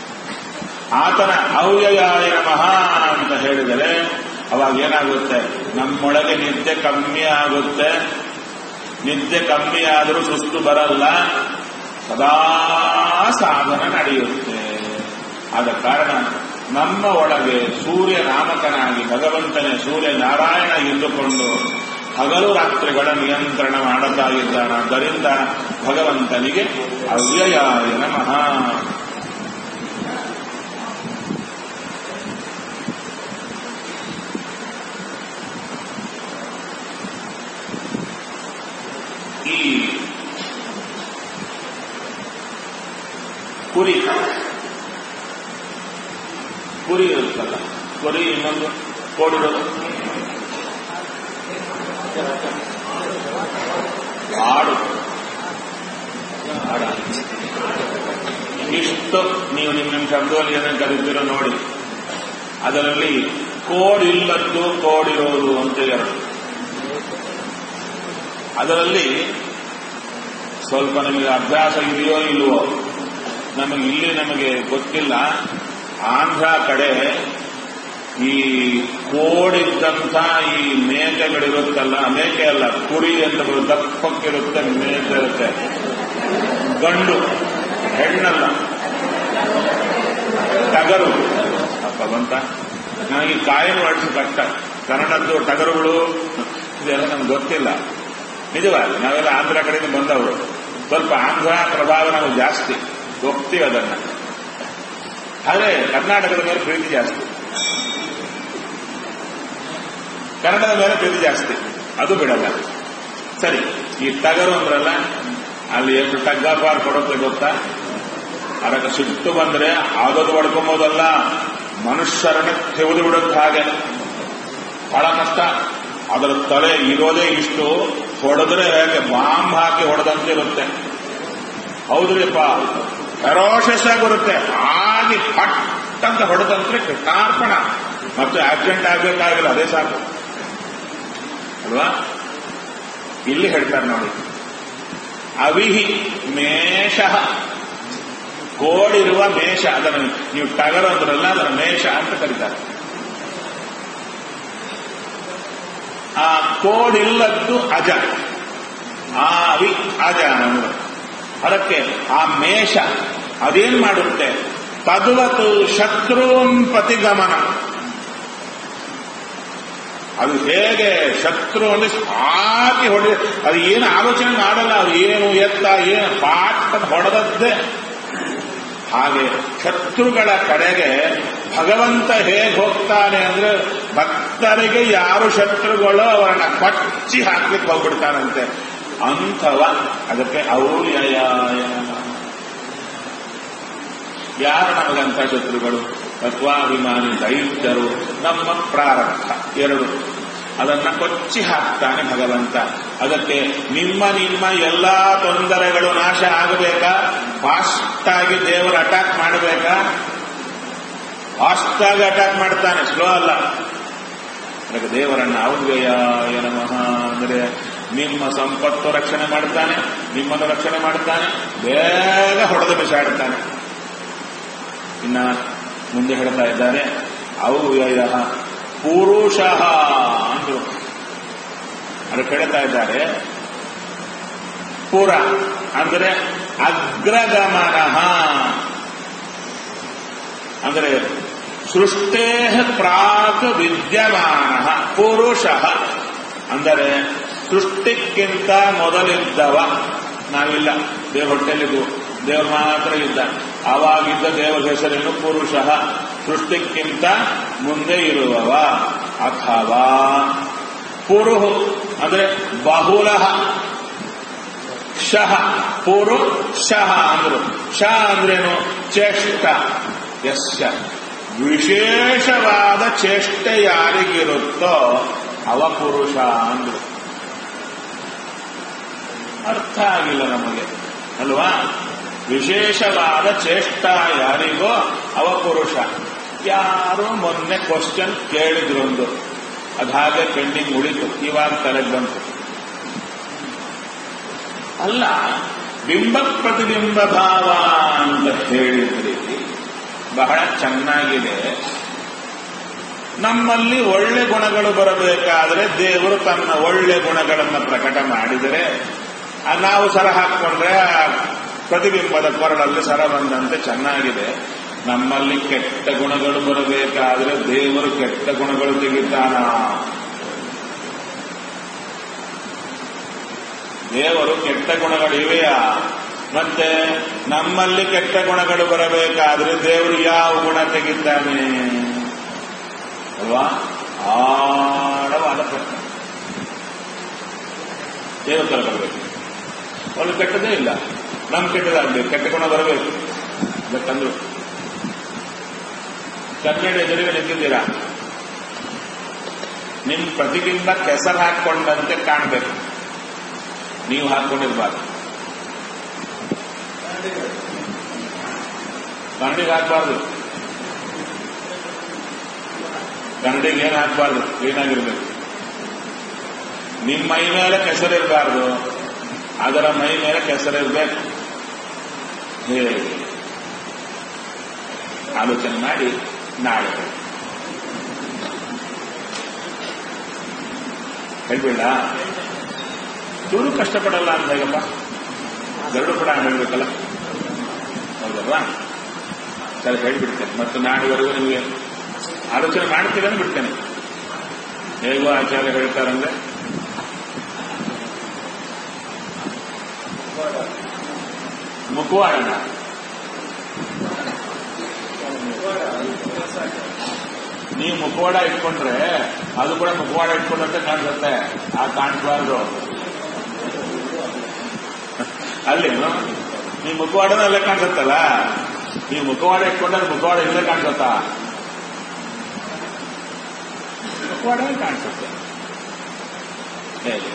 ಆತನ ಅವ್ಯಯಾಯ ಮಹಾ ಅಂತ ಹೇಳಿದರೆ ಅವಾಗ ಏನಾಗುತ್ತೆ ನಮ್ಮೊಳಗೆ ನಿದ್ದೆ ಕಮ್ಮಿ ಆಗುತ್ತೆ ನಿದ್ದೆ ಕಮ್ಮಿ ಆದರೂ ಸುಸ್ತು ಬರಲ್ಲ ಸದಾ ಸಾಧನ ನಡೆಯುತ್ತೆ ಆದ ಕಾರಣ ನಮ್ಮ ಒಳಗೆ ಸೂರ್ಯ ನಾಮಕನಾಗಿ ಭಗವಂತನೇ ಸೂರ್ಯ ನಾರಾಯಣ ಇದ್ದುಕೊಂಡು ಹಗಲು ರಾತ್ರಿಗಳ ನಿಯಂತ್ರಣ ಮಾಡುತ್ತಾ ಇದ್ದಾನಾದ್ದರಿಂದ ಭಗವಂತನಿಗೆ ಅವ್ಯಯಾಯ ನಮಃ ಈ ಕುರಿ ಕುರಿ ಇರುತ್ತಲ್ಲ ಕುರಿ ಇನ್ನೊಂದು ಕೋಡಿರೋದು ಆಡು ಆಡ ಇಷ್ಟು ನೀವು ನಿಮ್ಮ ನಿಮ್ಮ ಶಬ್ದದಲ್ಲಿ ಏನೇನು ಕರೀತೀರೋ ನೋಡಿ ಅದರಲ್ಲಿ ಕೋಡಿಲ್ಲದ್ದು ಕೋಡಿರೋದು ಅಂತ ಎರಡು ಅದರಲ್ಲಿ ಸ್ವಲ್ಪ ನಿಮಗೆ ಅಭ್ಯಾಸ ಇದೆಯೋ ಇಲ್ವೋ ನಮಗೆ ಇಲ್ಲಿ ನಮಗೆ ಗೊತ್ತಿಲ್ಲ ಆಂಧ್ರ ಕಡೆ ಈ ಕೋಡಿದ್ದಂಥ ಈ ಮೇಕೆಗಳಿರುತ್ತಲ್ಲ ಮೇಕೆ ಅಲ್ಲ ಕುರಿ ಅಂತ ಬರುತ್ತೆ, ದಪ್ಪಕ್ಕಿರುತ್ತೆ ಮೇಕೆ ಇರುತ್ತೆ ಗಂಡು ಹೆಣ್ಣಲ್ಲ ಟಗರು ಅಪ್ಪ ಬಂತ ನನಗೆ ಈ ಕಾಯಿನ ಹೊಡಿಸಿ ಕಷ್ಟ ಕನ್ನಡದ್ದು ಟಗರುಗಳು ಇದೆಲ್ಲ ನಮ್ಗೆ ಗೊತ್ತಿಲ್ಲ ನಿಜವಾಗಿ ನಾವೆಲ್ಲ ಆಂಧ್ರ ಕಡೆಯಿಂದ ಬಂದವರು ಸ್ವಲ್ಪ ಆಂಧ್ರ ಪ್ರಭಾವ ನಮಗೆ ಜಾಸ್ತಿ ಒಪ್ತೀವಿ ಅದನ್ನ ಆದರೆ ಕರ್ನಾಟಕದ ಮೇಲೆ ಪ್ರೀತಿ ಜಾಸ್ತಿ ಕನ್ನಡದ ಮೇಲೆ ಪ್ರೀತಿ ಜಾಸ್ತಿ ಅದು ಬಿಡಲ್ಲ ಸರಿ ಈ ಟಗರು ಅಂದ್ರಲ್ಲ ಅಲ್ಲಿ ಎಷ್ಟು ಟಗ್ಗಾಪಾರ್ ಕೊಡುತ್ತೆ ಗೊತ್ತಾ ಅದಕ್ಕೆ ಸಿಟ್ಟು ಬಂದ್ರೆ ಆಗೋದು ಹೊಡ್ಕೊಂಬೋದಲ್ಲ ಮನುಷ್ಯರನ್ನ ತೆಗೆದು ಬಿಡುತ್ತೆ ಹಾಗೆ ಬಹಳ ಕಷ್ಟ ಅದರ ತಲೆ ಇರೋದೇ ಇಷ್ಟು ಹೊಡೆದ್ರೆ ಹೇಗೆ ಬಾಂಬ್ ಹಾಕಿ ಹೊಡೆದಂತೆ ಇರುತ್ತೆ ಹೌದ್ರಿಪ್ಪ ಫೆರೋಷಸ್ ಆಗಿ ಬರುತ್ತೆ ಹಾಗೆ ಪಟ್ ಅಂತ ಹೊಡೆದಂದ್ರೆ ಕೃಷ್ಣಾರ್ಪಣ ಮತ್ತೆ ಆಕ್ಸಿಡೆಂಟ್ ಆಗ್ಬೇಕಾಗಿಲ್ಲ ಅದೇ ಸಾಕು ಅಲ್ವಾ ಇಲ್ಲಿ ಹೇಳ್ತಾರೆ ನೋಡಿ ಅವಿಹಿ ಮೇಷ ಕೋಡಿರುವ ಮೇಷ ಅದನ್ನು ನೀವು ಟಗರು ಅಂದ್ರಲ್ಲ ಅದರ ಮೇಷ ಅಂತ ಕರೀತಾರೆ ಆ ಕೋಡಿಲ್ಲದ್ದು ಅಜ ಆ ಅವಿ ಅಜ ಅಂದ್ರೆ ಅದಕ್ಕೆ ಆ ಮೇಷ ಅದೇನ್ ಮಾಡುತ್ತೆ ತದ್ವತು ಶತ್ರುನ್ ಪ್ರತಿಗಮನ ಅದು ಹೇಗೆ ಶತ್ರು ಅಂದ್ರೆ ಹಾಕಿ ಹೊಡೆ ಅದು ಏನು ಆಲೋಚನೆ ಮಾಡಲ್ಲ ಅದು ಏನು ಎತ್ತ ಏನು ಪಾಟ್ ಅಂತ ಹೊಡೆದದ್ದೇ ಹಾಗೆ ಶತ್ರುಗಳ ಕಡೆಗೆ ಭಗವಂತ ಹೇಗೆ ಹೋಗ್ತಾನೆ ಅಂದ್ರೆ ಭಕ್ತರಿಗೆ ಯಾರು ಶತ್ರುಗಳು ಅವರನ್ನ ಕಚ್ಚಿ ಹಾಕ್ಲಿಕ್ಕೆ ಹೋಗ್ಬಿಡ್ತಾನಂತೆ ಅಂಥವ ಅದಕ್ಕೆ ಔರ್ಯಯ ಯಾರು ನಮಗಂಥ ಶತ್ರುಗಳು ತತ್ವಾಭಿಮಾನಿ ದೈತ್ಯರು ನಮ್ಮ ಪ್ರಾರಬ್ಧ ಎರಡು ಅದನ್ನ ಕೊಚ್ಚಿ ಹಾಕ್ತಾನೆ ಭಗವಂತ ಅದಕ್ಕೆ ನಿಮ್ಮ ನಿಮ್ಮ ಎಲ್ಲಾ ತೊಂದರೆಗಳು ನಾಶ ಆಗಬೇಕಾ ಫಾಸ್ಟ್ ಆಗಿ ದೇವರು ಅಟ್ಯಾಕ್ ಮಾಡಬೇಕಾ ಫಾಸ್ಟ್ ಆಗಿ ಅಟ್ಯಾಕ್ ಮಾಡ್ತಾನೆ ಸ್ಲೋ ಅಲ್ಲ ಅದಕ್ಕೆ ದೇವರನ್ನ ಅವ್ಯಯ ನಮಃ ಅಂದರೆ ನಿಮ್ಮ ಸಂಪತ್ತು ರಕ್ಷಣೆ ಮಾಡ್ತಾನೆ ನಿಮ್ಮನ್ನು ರಕ್ಷಣೆ ಮಾಡ್ತಾನೆ ಬೇಗ ಹೊಡೆದು ಬಿಸಾಡ್ತಾನೆ ಇನ್ನ ಮುಂದೆ ಹೇಳ್ತಾ ಇದ್ದಾರೆ ಅವ್ಯಯ ಪುರುಷ ಅಂದ್ರು ಅದಕ್ಕೆ ಹೇಳ್ತಾ ಇದ್ದಾರೆ ಪುರ ಅಂದರೆ ಅಗ್ರಗಮನ ಅಂದರೆ ಸೃಷ್ಟೇ ಪ್ರಾಕ್ ವಿದ್ಯಮಾನ ಪುರುಷ ಅಂದರೆ ಸೃಷ್ಟಿಕ್ಕಿಂತ ಮೊದಲಿದ್ದವ ನಾವಿಲ್ಲ ದೇವ ಹೊಟ್ಟೆಲಿದ್ದು ದೇವರು ಮಾತ್ರ ಇದ್ದ ಆವಾಗಿದ್ದ ದೇವರ ಹೆಸರೇನು ಪುರುಷ ಸೃಷ್ಟಿಕ್ಕಿಂತ ಮುಂದೆ ಇರುವವ ಅಥವಾ ಪುರುಹು ಅಂದ್ರೆ ಬಹುಲ ಶಹ ಪುರು ಶಹ ಅಂದ್ರು ಶ ಅಂದ್ರೇನು ಚೇಷ್ಟ ಯಶ ವಿಶೇಷವಾದ ಚೇಷ್ಟೆ ಯಾರಿಗಿರುತ್ತೋ ಅವ ಪುರುಷ ಅಂದ್ರು ಅರ್ಥ ಆಗಿಲ್ಲ ನಮಗೆ ಅಲ್ವಾ ವಿಶೇಷವಾದ ಚೇಷ್ಟ ಯಾರಿಗೋ ಅವ ಪುರುಷ ಯಾರು ಮೊನ್ನೆ ಕ್ವಶನ್ ಕೇಳಿದ್ರೊಂದು ಅದು ಹಾಗೆ ಪೆಂಡಿಂಗ್ ಉಳಿತು ಇವಾಗ ತಲೆಗೆ ಬಂತು ಅಲ್ಲ ಬಿಂಬ ಪ್ರತಿಬಿಂಬ ಭಾವ ಅಂತ ಹೇಳಿದ್ರಿ ಬಹಳ ಚೆನ್ನಾಗಿದೆ ನಮ್ಮಲ್ಲಿ ಒಳ್ಳೆ ಗುಣಗಳು ಬರಬೇಕಾದ್ರೆ ದೇವರು ತನ್ನ ಒಳ್ಳೆ ಗುಣಗಳನ್ನು ಪ್ರಕಟ ಮಾಡಿದರೆ ಆ ನಾವು ಸರ ಹಾಕೊಂಡ್ರೆ ಆ ಪ್ರತಿಬಿಂಬದ ಕೊರಳಲ್ಲಿ ಸರ ಬಂದಂತೆ ಚೆನ್ನಾಗಿದೆ ನಮ್ಮಲ್ಲಿ ಕೆಟ್ಟ ಗುಣಗಳು ಬರಬೇಕಾದ್ರೆ ದೇವರು ಕೆಟ್ಟ ಗುಣಗಳು ತೆಗಿತಾನ ದೇವರು ಕೆಟ್ಟ ಗುಣಗಳು ಇವೆಯಾ ಮತ್ತೆ ನಮ್ಮಲ್ಲಿ ಕೆಟ್ಟ ಗುಣಗಳು ಬರಬೇಕಾದ್ರೆ ದೇವರು ಯಾವ ಗುಣ ತೆಗಿತಾನೆ ಅಲ್ವಾ ಆಳವಾದ ಪ್ರಶ್ನೆ ದೇವತರ ಬರಬೇಕು ಒಂದು ಕೆಟ್ಟದೇ ಇಲ್ಲ ನಮ್ ಕೆಟ್ಟದಾಗ್ಬೇಕು ಕೆಟ್ಟ ಗುಣ ಬರಬೇಕು ಬೇಕಂದ್ರು ಕನ್ನಡ ಎದುರಿಗೆ ನಿಂತಿದ್ದೀರಾ ನಿಮ್ ಪ್ರತಿಬಿಂಬ ಕೆಸರು ಹಾಕೊಂಡಂತೆ ಕಾಣಬೇಕು ನೀವು ಹಾಕೊಂಡಿರ್ಬಾರ್ದು ಕನ್ನಡಿಗೆ ಹಾಕ್ಬಾರ್ದು ಕನ್ನಡಿಗೆ ಏನು ಹಾಕ್ಬಾರ್ದು ಕ್ಲೀನಾಗಿರ್ಬೇಕು ನಿಮ್ಮ ಮೈ ಮೇಲೆ ಕೆಸರಿರಬಾರ್ದು ಅದರ ಮೈ ಮೇಲೆ ಕೆಸರಿರ್ಬೇಕು ಹೇಗೆ ಆಲೋಚನೆ ಮಾಡಿ ನಾಳೆ ಹೇಳ್ಬೇಡ ಚೂರು ಕಷ್ಟಪಡಲ್ಲ ಅಂತ ಹೇಗಪ್ಪ ಗರುಡು ಕೂಡ ಹೇಳ್ಬೇಕಲ್ಲ ಹೌದಲ್ವಾ ಸರಿ ಹೇಳ್ಬಿಡ್ತೇನೆ ಮತ್ತು ನಾಡಿವರೆಗೂ ನಿಮಗೆ ಆಲೋಚನೆ ಮಾಡ್ತೀರನ್ನು ಬಿಡ್ತೇನೆ ಹೇಗೋ ಆಚಾರ್ಯ ಹೇಳ್ತಾರಂದ್ರೆ ಮುಖವಾಡನ ನೀವು ಮುಖವಾಡ ಇಟ್ಕೊಂಡ್ರೆ ಅದು ಕೂಡ ಮುಖವಾಡ ಇಟ್ಕೊಂಡಂತೆ ಕಾಣಿಸುತ್ತೆ ಆ ಕಾಣಿಸಬಾರ್ದು ಅಲ್ಲೇನು ನೀವು ಮುಖವಾಡನ ಅಲ್ಲೇ ಕಾಣಿಸುತ್ತಲ್ಲ ನೀವು ಮುಖವಾಡ ಇಟ್ಕೊಂಡ್ರೆ ಮುಖವಾಡ ಇಲ್ಲೇ ಕಾಣಿಸುತ್ತಾ ಮುಖವಾಡ ಕಾಣಿಸುತ್ತೆ ಹೇಗೆ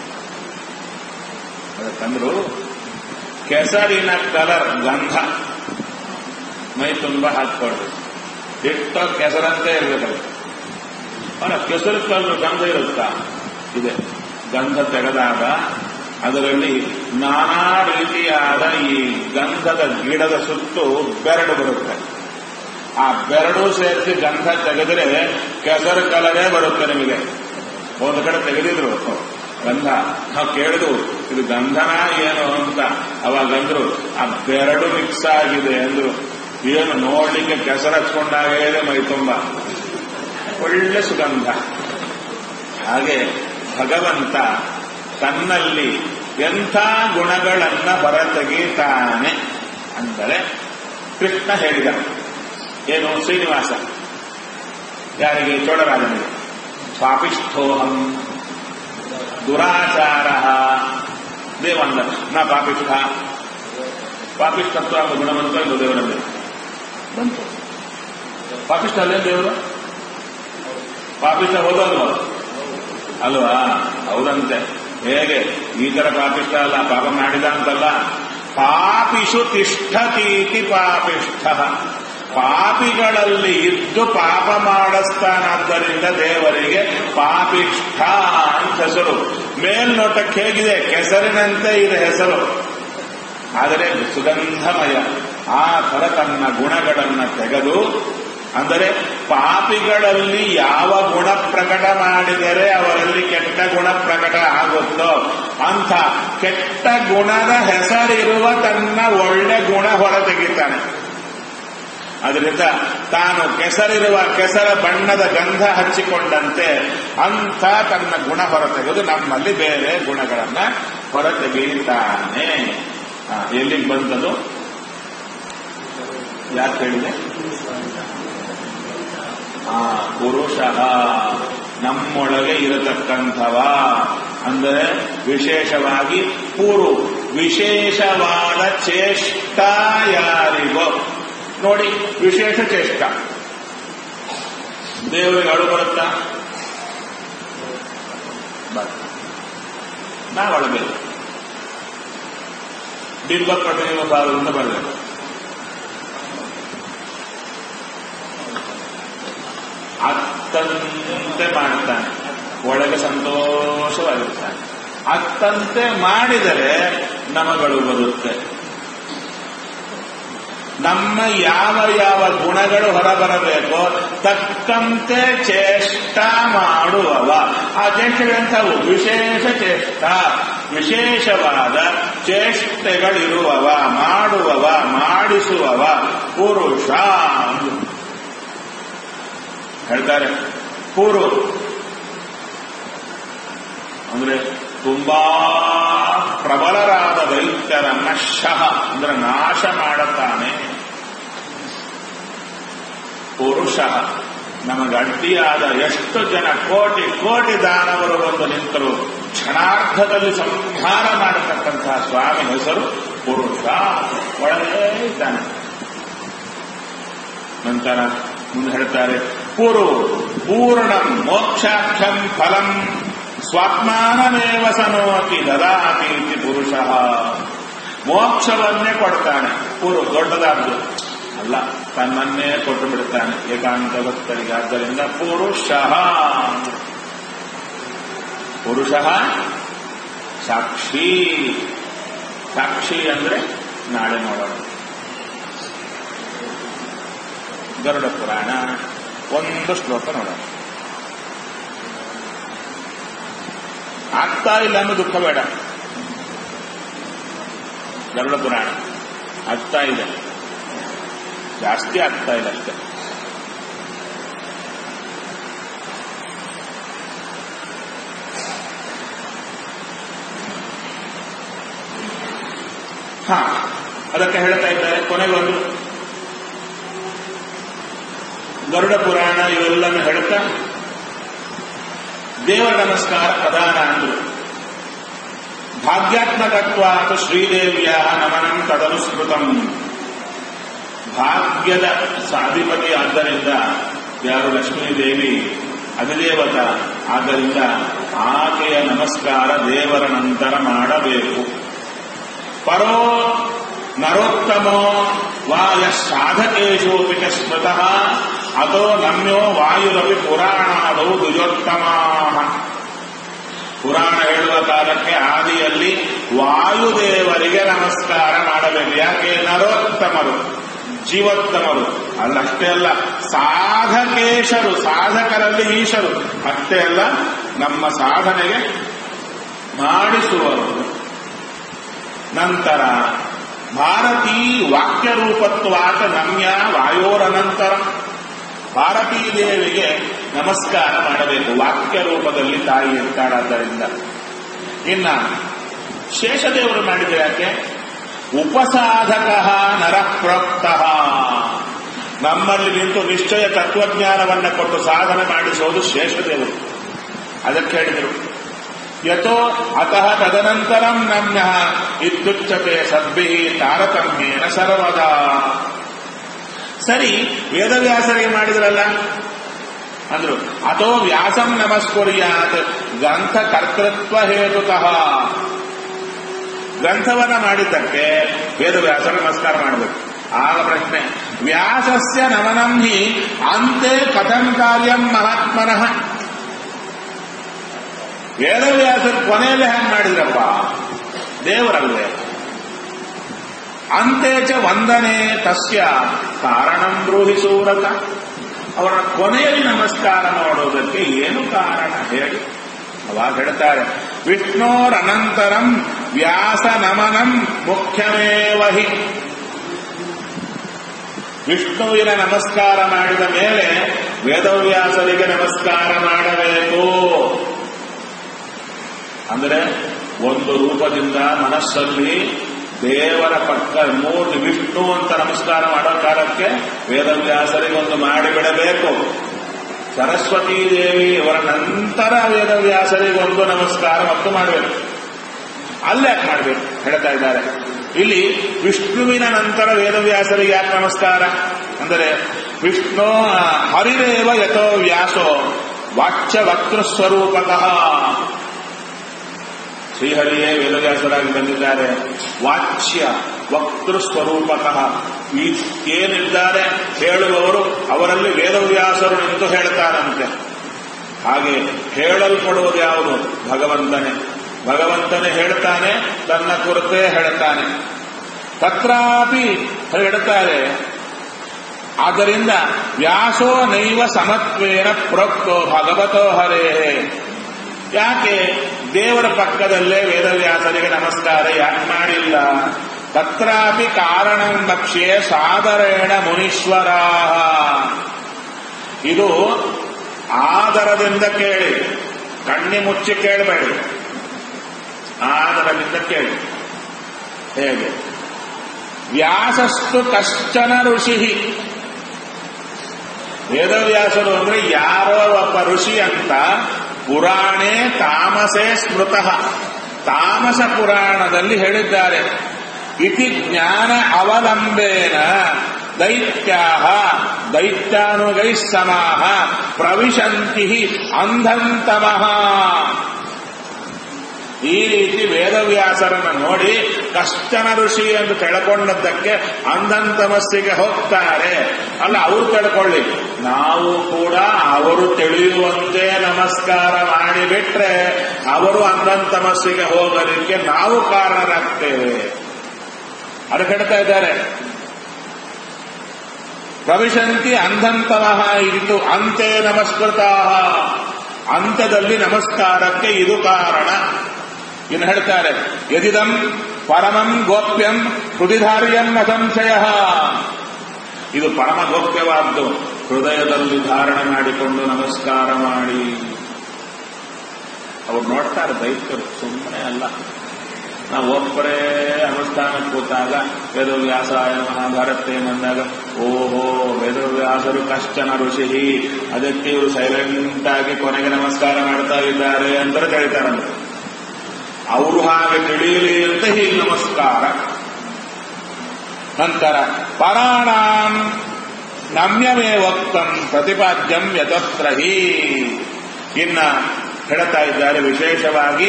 ಅದಕ್ಕಂದ್ರು ಕೆಸರಿನ ಕಲರ್ ಗಂಧ ಮೈ ತುಂಬ ಹಾಕ್ಕೊಳ್ಬೇಕು ಇಷ್ಟ ಕೆಸರಂತೆ ಇರ್ಬೇಕಲ್ಲ ಅವನ ಕೆಸರು ಕಲ್ಲು ಗಂಧ ಇರುತ್ತಾ ಇದೆ ಗಂಧ ತೆಗೆದಾಗ ಅದರಲ್ಲಿ ನಾನಾ ರೀತಿಯಾದ ಈ ಗಂಧದ ಗಿಡದ ಸುತ್ತು ಬೆರಡು ಬರುತ್ತೆ ಆ ಬೆರಡು ಸೇರಿಸಿ ಗಂಧ ತೆಗೆದರೆ ಕೆಸರು ಕಲರೇ ಬರುತ್ತೆ ನಿಮಗೆ ಒಂದು ಕಡೆ ತೆಗೆದಿದ್ರು ಗಂಧ ನಾವು ಕೇಳಿದು ಇದು ಗಂಧನ ಏನು ಅಂತ ಅವಾಗ ಅಂದ್ರು ಆ ಬೆರಡು ಮಿಕ್ಸ್ ಆಗಿದೆ ಅಂದ್ರು ಏನು ನೋಡ್ಲಿಕ್ಕೆ ಕೆಸರು ಹಚ್ಕೊಂಡಾಗೇ ಇದೆ ಮೈ ತುಂಬ ಒಳ್ಳೆ ಸುಗಂಧ ಹಾಗೆ ಭಗವಂತ ತನ್ನಲ್ಲಿ ಎಂಥ ಗುಣಗಳನ್ನ ಹೊರತೆಗೀತಾನೆ ಅಂದರೆ ಕೃಷ್ಣ ಹೇಳಿದ ಏನು ಶ್ರೀನಿವಾಸ ಯಾರಿಗೆ ಚೋಳರಾಜನಿಗೆ ಪಾಪಿಷ್ಠೋಹಂ ದುರಾಚಾರ ದೇವಂದ ನಾ ಪಾಪಿಷ್ಠ ಪಾಪಿಷ್ಠತ್ವ ಎಂಬ ಗುಣವಂತ ಎಂದು ದೇವರಲ್ಲಿ ಬಂತು ಪಾಪಿಷ್ಠ ಅಲ್ಲೇ ದೇವರು ಪಾಪಿಷ್ಠ ಹೋದಲ್ವ ಅಲ್ವಾ ಹೌದಂತೆ ಹೇಗೆ ಈ ತರ ಪಾಪಿಷ್ಠ ಅಲ್ಲ ಪಾಪ ಮಾಡಿದ ಅಂತಲ್ಲ ಪಾಪಿಷು ತಿಷ್ಠತೀತಿ ಪಾಪಿಷ್ಠ ಪಾಪಿಗಳಲ್ಲಿ ಇದ್ದು ಪಾಪ ಮಾಡಿಸ್ತಾನಾದ್ದರಿಂದ ದೇವರಿಗೆ ಪಾಪಿಷ್ಠ ಅಂತ ಹೆಸರು ಮೇಲ್ನೋಟಕ್ಕೆ ಹೇಗಿದೆ ಕೆಸರಿನಂತೆ ಇದೆ ಹೆಸರು ಆದರೆ ಸುಗಂಧಮಯ ಆ ಥರ ತನ್ನ ಗುಣಗಳನ್ನ ತೆಗೆದು ಅಂದರೆ ಪಾಪಿಗಳಲ್ಲಿ ಯಾವ ಗುಣ ಪ್ರಕಟ ಮಾಡಿದರೆ ಅವರಲ್ಲಿ ಕೆಟ್ಟ ಗುಣ ಪ್ರಕಟ ಆಗುತ್ತೋ ಅಂಥ ಕೆಟ್ಟ ಗುಣದ ಹೆಸರಿರುವ ತನ್ನ ಒಳ್ಳೆ ಗುಣ ಹೊರತೆಗಿತಾನೆ ಅದರಿಂದ ತಾನು ಕೆಸರಿರುವ ಕೆಸರ ಬಣ್ಣದ ಗಂಧ ಹಚ್ಚಿಕೊಂಡಂತೆ ಅಂಥ ತನ್ನ ಗುಣ ಹೊರತೆಗೆದು ನಮ್ಮಲ್ಲಿ ಬೇರೆ ಗುಣಗಳನ್ನ ಹೊರತೆಗೆಯುತ್ತಾನೆ ಎಲ್ಲಿಗೆ ಬಂದದು ಯಾಕೆ ಹೇಳಿದೆ ಆ ಪುರುಷ ನಮ್ಮೊಳಗೆ ಇರತಕ್ಕಂಥವ ಅಂದರೆ ವಿಶೇಷವಾಗಿ ಪೂರು ವಿಶೇಷವಾದ ಚೇಷ್ಟ ಯಾರಿಗೋ ನೋಡಿ ವಿಶೇಷ ಚೇಷ್ಟ ದೇವರಿಗೆ ಅಳು ಬರುತ್ತಾ ನಾವು ಅಳಬೇಕು ಬಿಂಬ ಪ್ರತಿನಿಧಿವ ಭಾಗದಿಂದ ಬರಬೇಕು ಅತ್ತಂತೆ ಮಾಡ್ತಾನೆ ಒಳಗೆ ಸಂತೋಷವಾಗಿರ್ತಾನೆ ಅತ್ತಂತೆ ಮಾಡಿದರೆ ನಮಗಳು ಬರುತ್ತೆ ನಮ್ಮ ಯಾವ ಯಾವ ಗುಣಗಳು ಹೊರಬರಬೇಕೋ ತಕ್ಕಂತೆ ಚೇಷ್ಟ ಮಾಡುವವ ಆ ಚೇಷ್ಟೆಗಂಥವು ವಿಶೇಷ ಚೇಷ್ಟ ವಿಶೇಷವಾದ ಚೇಷ್ಟೆಗಳಿರುವವ ಮಾಡುವವ ಮಾಡಿಸುವವ ಪುರುಷ ಹೇಳ್ತಾರೆ ಪೂರ್ವ ಅಂದ್ರೆ ತುಂಬಾ ಪ್ರಬಲರಾದ ದೈತ್ಯರನ್ನ ಶಹ ಅಂದ್ರೆ ನಾಶ ಮಾಡುತ್ತಾನೆ ಪುರುಷ ನಮಗೆ ಅಡ್ಡಿಯಾದ ಎಷ್ಟು ಜನ ಕೋಟಿ ಕೋಟಿ ದಾನವರು ಬಂದು ನಿಂತರು ಕ್ಷಣಾರ್ಧದಲ್ಲಿ ಸಂಹಾರ ಮಾಡತಕ್ಕಂತಹ ಸ್ವಾಮಿ ಹೆಸರು ಪುರುಷ ಒಳಗೇ ಇದ್ದಾನೆ ನಂತರ ಮುಂದೆ ಹೇಳ್ತಾರೆ ಪೂರ್ವ ಪೂರ್ಣ ಮೋಕ್ಷಾಖ್ಯಂ ಫಲಂ ಸ್ವಾತ್ಮಾನಮೇವ ಸನೋತಿ ದದಾತಿ ಇತಿ ಪುರುಷ ಮೋಕ್ಷವನ್ನೇ ಕೊಡ್ತಾನೆ ಪೂರ್ವ ದೊಡ್ಡದಾದ್ದು ಅಲ್ಲ ತನ್ನನ್ನೇ ಕೊಟ್ಟು ಬಿಡುತ್ತಾನೆ ಏಕಾಂತ ಭಕ್ತರಿಗೆ ಆದ್ದರಿಂದ ಪುರುಷ ಪುರುಷ ಸಾಕ್ಷಿ ಸಾಕ್ಷಿ ಅಂದ್ರೆ ನಾಳೆ ನೋಡೋಣ ಗರುಡ ಪುರಾಣ ಒಂದು ಶ್ಲೋಕ ನೋಡೋಣ ಆಗ್ತಾ ಇಲ್ಲ ಅನ್ನೋ ದುಃಖ ಬೇಡ ಗರುಡ ಪುರಾಣ ಆಗ್ತಾ ಇದೆ ಜಾಸ್ತಿ ಆಗ್ತಾ ಇಲ್ಲ ಅಷ್ಟೆ ಹಾ ಅದಕ್ಕೆ ಹೇಳ್ತಾ ಇದ್ದಾರೆ ಕೊನೆಗೊಂದು ಗರುಡ ಪುರಾಣ ಇವೆಲ್ಲನ್ನು ಹೇಳ್ತಾ ದೇವರ ನಮಸ್ಕಾರ ಪ್ರಧಾನ ಅಂದ್ರು ಭಾಗ್ಯಾತ್ಮಕತ್ವಾತ್ ಶ್ರೀದೇವಿಯ ನಮನಂ ತದನುಸ್ಮೃತಂ ಭಾಗ್ಯದ ಸಾಧಿಪತಿ ಆದ್ದರಿಂದ ಯಾರು ಲಕ್ಷ್ಮೀದೇವಿ ಅಧಿದೇವತ ಆದ್ದರಿಂದ ಆಕೆಯ ನಮಸ್ಕಾರ ದೇವರ ನಂತರ ಮಾಡಬೇಕು ಪರೋ ನರೋತ್ತಮೋ ವಾ ಸಾಧಕೇಶೋಪಿ ಚ ಸ್ಮೃತಃ ಅದೋ ನಮ್ಯೋ ವಾಯುರವಿ ಪುರಾಣಾದೌ ದ್ವಿಜೋತ್ತಮ ಪುರಾಣ ಹೇಳುವ ಕಾಲಕ್ಕೆ ಆದಿಯಲ್ಲಿ ವಾಯುದೇವರಿಗೆ ನಮಸ್ಕಾರ ಮಾಡಬೇಕು ಯಾಕೆ ನರೋತ್ತಮರು ಜೀವೋತ್ತಮರು ಅಲ್ಲಷ್ಟೇ ಅಲ್ಲ ಸಾಧಕೇಶರು ಸಾಧಕರಲ್ಲಿ ಈಶರು ಅಷ್ಟೇ ಅಲ್ಲ ನಮ್ಮ ಸಾಧನೆಗೆ ಮಾಡಿಸುವರು ನಂತರ ಭಾರತೀ ವಾಕ್ಯ ರೂಪತ್ವಾತ ನಮ್ಯ ವಾಯೋರನಂತರ ಭಾರತೀ ದೇವಿಗೆ ನಮಸ್ಕಾರ ಮಾಡಬೇಕು ವಾಕ್ಯ ರೂಪದಲ್ಲಿ ತಾಯಿ ಇರ್ತಾಳಾದ್ದರಿಂದ ಇನ್ನ ಶೇಷದೇವರು ಮಾಡಿದ್ರೆ ಯಾಕೆ ಉಪಸಾಧಕ ನರಪ್ರೋಕ್ತ ನಮ್ಮಲ್ಲಿ ನಿಂತು ನಿಶ್ಚಯ ತತ್ವಜ್ಞಾನವನ್ನು ಕೊಟ್ಟು ಸಾಧನೆ ಮಾಡಿಸೋದು ಶೇಷದೇವರು ಅದಕ್ಕೆ ಹೇಳಿದರು ಯಥೋ ಅತಃ ತದನಂತರಂ ನಮ್ಯ ಇತ್ಯುಚ್ಯತೆ ಸದ್ಭಿ ತಾರತಮ್ಯೇನ ಸರ್ವದಾ ಸರಿ ವೇದವ್ಯಾಸರಿಗೆ ಮಾಡಿದ್ರಲ್ಲ ಅಂದ್ರು ಅಥೋ ವ್ಯಾಸಂ ನಮಸ್ಕುರ್ಯಾತ್ ಗ್ರಂಥ ಕರ್ತೃತ್ವ ಹೇತುತಃ ಗ್ರಂಥವನ್ನ ಮಾಡಿದ್ದಕ್ಕೆ ವೇದವ್ಯಾಸ ನಮಸ್ಕಾರ ಮಾಡಬೇಕು ಆಗ ಪ್ರಶ್ನೆ ವ್ಯಾಸಸ್ಯ ನಮನಂ ಹಿ ಅಂತೆ ಕಥಂ ಕಾರ್ಯಂ ಮಹಾತ್ಮನಃ ವೇದವ್ಯಾಸ ಕೊನೆಯಲ್ಲಿ ಹೆಂಗ್ ಮಾಡಿದ್ರಪ್ಪ ದೇವರಲ್ಲೇ ಅಂತೇಚ ವಂದನೆ ತಸ್ಯ ಕಾರಣಂ ಬ್ರೂಹಿ ಸೂರತ ಅವರ ಕೊನೆಯಲ್ಲಿ ನಮಸ್ಕಾರ ಮಾಡೋದಕ್ಕೆ ಏನು ಕಾರಣ ಹೇಳಿ ಅವಾಗ ಹೇಳ್ತಾರೆ ವಿಷ್ಣೋರನಂತರಂ ವ್ಯಾಸ ನಮನಂ ಮುಖ್ಯಮೇವ ಹಿ ವಿಷ್ಣುವಿನ ನಮಸ್ಕಾರ ಮಾಡಿದ ಮೇಲೆ ವೇದವ್ಯಾಸರಿಗೆ ನಮಸ್ಕಾರ ಮಾಡಬೇಕು ಅಂದರೆ ಒಂದು ರೂಪದಿಂದ ಮನಸ್ಸಲ್ಲಿ ದೇವರ ಪಕ್ಕ ಮೂರು ವಿಷ್ಣು ಅಂತ ನಮಸ್ಕಾರ ಮಾಡೋ ಕಾಲಕ್ಕೆ ವೇದವ್ಯಾಸರಿಗೆ ಒಂದು ಮಾಡಿಬಿಡಬೇಕು ಸರಸ್ವತೀ ದೇವಿ ಅವರ ನಂತರ ವೇದವ್ಯಾಸರಿಗೆ ಒಂದು ನಮಸ್ಕಾರ ಮತ್ತು ಮಾಡಬೇಕು ಅಲ್ಲೇ ಯಾಕೆ ಮಾಡಬೇಕು ಹೇಳ್ತಾ ಇದ್ದಾರೆ ಇಲ್ಲಿ ವಿಷ್ಣುವಿನ ನಂತರ ವೇದವ್ಯಾಸರಿಗೆ ಯಾಕೆ ನಮಸ್ಕಾರ ಅಂದರೆ ವಿಷ್ಣು ಹರಿರೇವ ಯಥೋ ವ್ಯಾಸೋ ವಾಚ್ಯ ವಕ್ತೃಸ್ವರೂಪತಃ ಶ್ರೀಹರಿಯೇ ವೇದವ್ಯಾಸರಾಗಿ ಬಂದಿದ್ದಾರೆ ವಾಚ್ಯ ವಕ್ತೃ ಸ್ವರೂಪತಃ ಈ ಏನಿದ್ದಾರೆ ಹೇಳುವವರು ಅವರಲ್ಲಿ ವೇದವ್ಯಾಸರು ನಿಂತು ಹೇಳ್ತಾರಂತೆ ಹಾಗೆ ಹೇಳಲ್ಪಡುವುದು ಯಾವುದು ಭಗವಂತನೇ ಭಗವಂತನೇ ಹೇಳ್ತಾನೆ ತನ್ನ ಕುರಿತೇ ಹೇಳ್ತಾನೆ ತತ್ರಾಪಿ ಹೇಳುತ್ತಾರೆ ಆದ್ದರಿಂದ ವ್ಯಾಸೋ ನೈವ ಸಮತ್ವೇನ ಪ್ರೋಕ್ತೋ ಭಗವತೋ ಹರೇ ಯಾಕೆ ದೇವರ ಪಕ್ಕದಲ್ಲೇ ವೇದವ್ಯಾಸರಿಗೆ ನಮಸ್ಕಾರ ಯಾಕೆ ಮಾಡಿಲ್ಲ ತತ್ರಾಪಿ ಕಾರಣಂ ಭಕ್ಷ್ಯೆ ಸಾದರೇಣ ಮುನೀಶ್ವರಾ ಇದು ಆದರದಿಂದ ಕೇಳಿ ಕಣ್ಣಿ ಮುಚ್ಚಿ ಕೇಳಬೇಡಿ ಆದರದಿಂದ ಕೇಳಿ ಹೇಗೆ ವ್ಯಾಸಸ್ತು ಕಶ್ಚನ ಋಷಿ ವೇದವ್ಯಾಸರು ಅಂದ್ರೆ ಯಾರೋ ಒಬ್ಬ ಋಷಿ ಅಂತ ಪುರಾಣೇ ತಾಮಸೇ ಸ್ಮೃತಃ ತಾಮಸ ಪುರಾಣದಲ್ಲಿ ಹೇಳಿದ್ದಾರೆ ಇತಿ ಜ್ಞಾನ ಅವಲಂಬೇನ ದೈತ್ಯಾ ದೈತ್ಯಾನುಗೈ ಸಮಾಹ ಪ್ರವಿಶಂತಿ ಅಂಧಂತಮಃ ಈ ರೀತಿ ವೇದವ್ಯಾಸರನ್ನು ನೋಡಿ ಕಷ್ಟನ ಋಷಿ ಎಂದು ತಿಳ್ಕೊಂಡದ್ದಕ್ಕೆ ಅಂಧಂತಮಸ್ಸಿಗೆ ಹೋಗ್ತಾರೆ ಅಲ್ಲ ಅವರು ತಿಳ್ಕೊಳ್ಳಿ ನಾವು ಕೂಡ ಅವರು ತಿಳಿಯುವಂತೆ ನಮಸ್ಕಾರ ಮಾಡಿಬಿಟ್ರೆ ಅವರು ಅಂಧಂತಮಸ್ಸಿಗೆ ಹೋಗೋದಕ್ಕೆ ನಾವು ಕಾರಣರಾಗ್ತೇವೆ ಅದು ಹೇಳ್ತಾ ಇದ್ದಾರೆ ಪ್ರವಿಶಂತಿ ಅಂಧಂತಮಃ ಇದು ಅಂತೆ ನಮಸ್ಕೃತ ಅಂತ್ಯದಲ್ಲಿ ನಮಸ್ಕಾರಕ್ಕೆ ಇದು ಕಾರಣ ಇನ್ನು ಹೇಳ್ತಾರೆ ಯದಿದಂ ಪರಮಂ ಗೋಪ್ಯಂ ಹೃದಿಧಾರ್ಯಂ ಅಸಂಶಯ ಇದು ಪರಮ ಗೋಪ್ಯವಾದ್ದು ಹೃದಯದಲ್ಲಿ ಧಾರಣೆ ಮಾಡಿಕೊಂಡು ನಮಸ್ಕಾರ ಮಾಡಿ ಅವ್ರು ನೋಡ್ತಾರೆ ದೈತ್ಯರು ಸುಮ್ಮನೆ ಅಲ್ಲ ನಾವು ಒಬ್ಬರೇ ಅನುಷ್ಠಾನಕ್ಕೆ ಕೂತಾಗ ವೇದವ್ಯಾಸಾಯ ಮಹಾಭಾರತ ಬಂದಾಗ ಓಹೋ ವೇದವ್ಯಾಸರು ಕಷ್ಟನ ಋಷಿ ಅದಕ್ಕೆ ಇವರು ಸೈಲೆಂಟ್ ಆಗಿ ಕೊನೆಗೆ ನಮಸ್ಕಾರ ಮಾಡ್ತಾ ಇದ್ದಾರೆ ಅಂತ ಕರೀತಾರಂತೆ ಅವರು ಹಾಗೆ ತಿಳಿಯಲಿ ಅಂತ ಹೀಗೆ ನಮಸ್ಕಾರ ನಂತರ ಪರಾಣಾಂ ನಮ್ಯವೇ ವಕ್ತಂ ಪ್ರತಿಪಾದ್ಯಂ ಯತತ್ರ ಹಿ ಇನ್ನ ಹೇಳ್ತಾ ಇದ್ದಾರೆ ವಿಶೇಷವಾಗಿ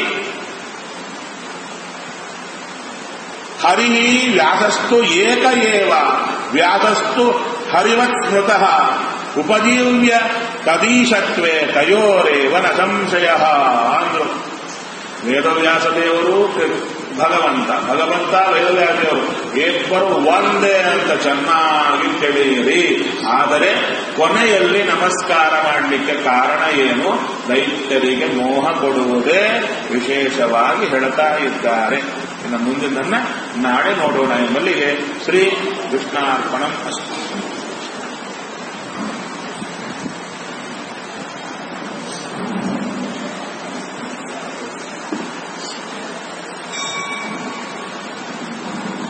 ಹರಿ ವ್ಯಾಸಸ್ತು ಏಕ ಏವ ವ್ಯಾಸಸ್ತು ಹರಿವತ್ ಸ್ಮೃತಃ ಉಪಜೀವ್ಯ ತದೀಶತ್ವೇ ತಯೋರೇವ ನ ಸಂಶಯ ಅಂದ್ರು ವೇದವ್ಯಾಸ ದೇವರು ಭಗವಂತ ಭಗವಂತ ವೇದವ್ಯಾಸ ದೇವರು ಇಬ್ಬರು ಒಂದೇ ಅಂತ ಚೆನ್ನಾಗಿ ತಿಳಿಯಿರಿ ಆದರೆ ಕೊನೆಯಲ್ಲಿ ನಮಸ್ಕಾರ ಮಾಡಲಿಕ್ಕೆ ಕಾರಣ ಏನು ದೈತ್ಯರಿಗೆ ಮೋಹ ಕೊಡುವುದೇ ವಿಶೇಷವಾಗಿ ಹೇಳ್ತಾ ಇದ್ದಾರೆ ಇನ್ನು ಮುಂದಿನ ನಾಳೆ ನೋಡೋಣ ಎಂಬಲ್ಲಿಗೆ ಶ್ರೀ ಕೃಷ್ಣಾರ್ಪಣ ಅಸ್ತು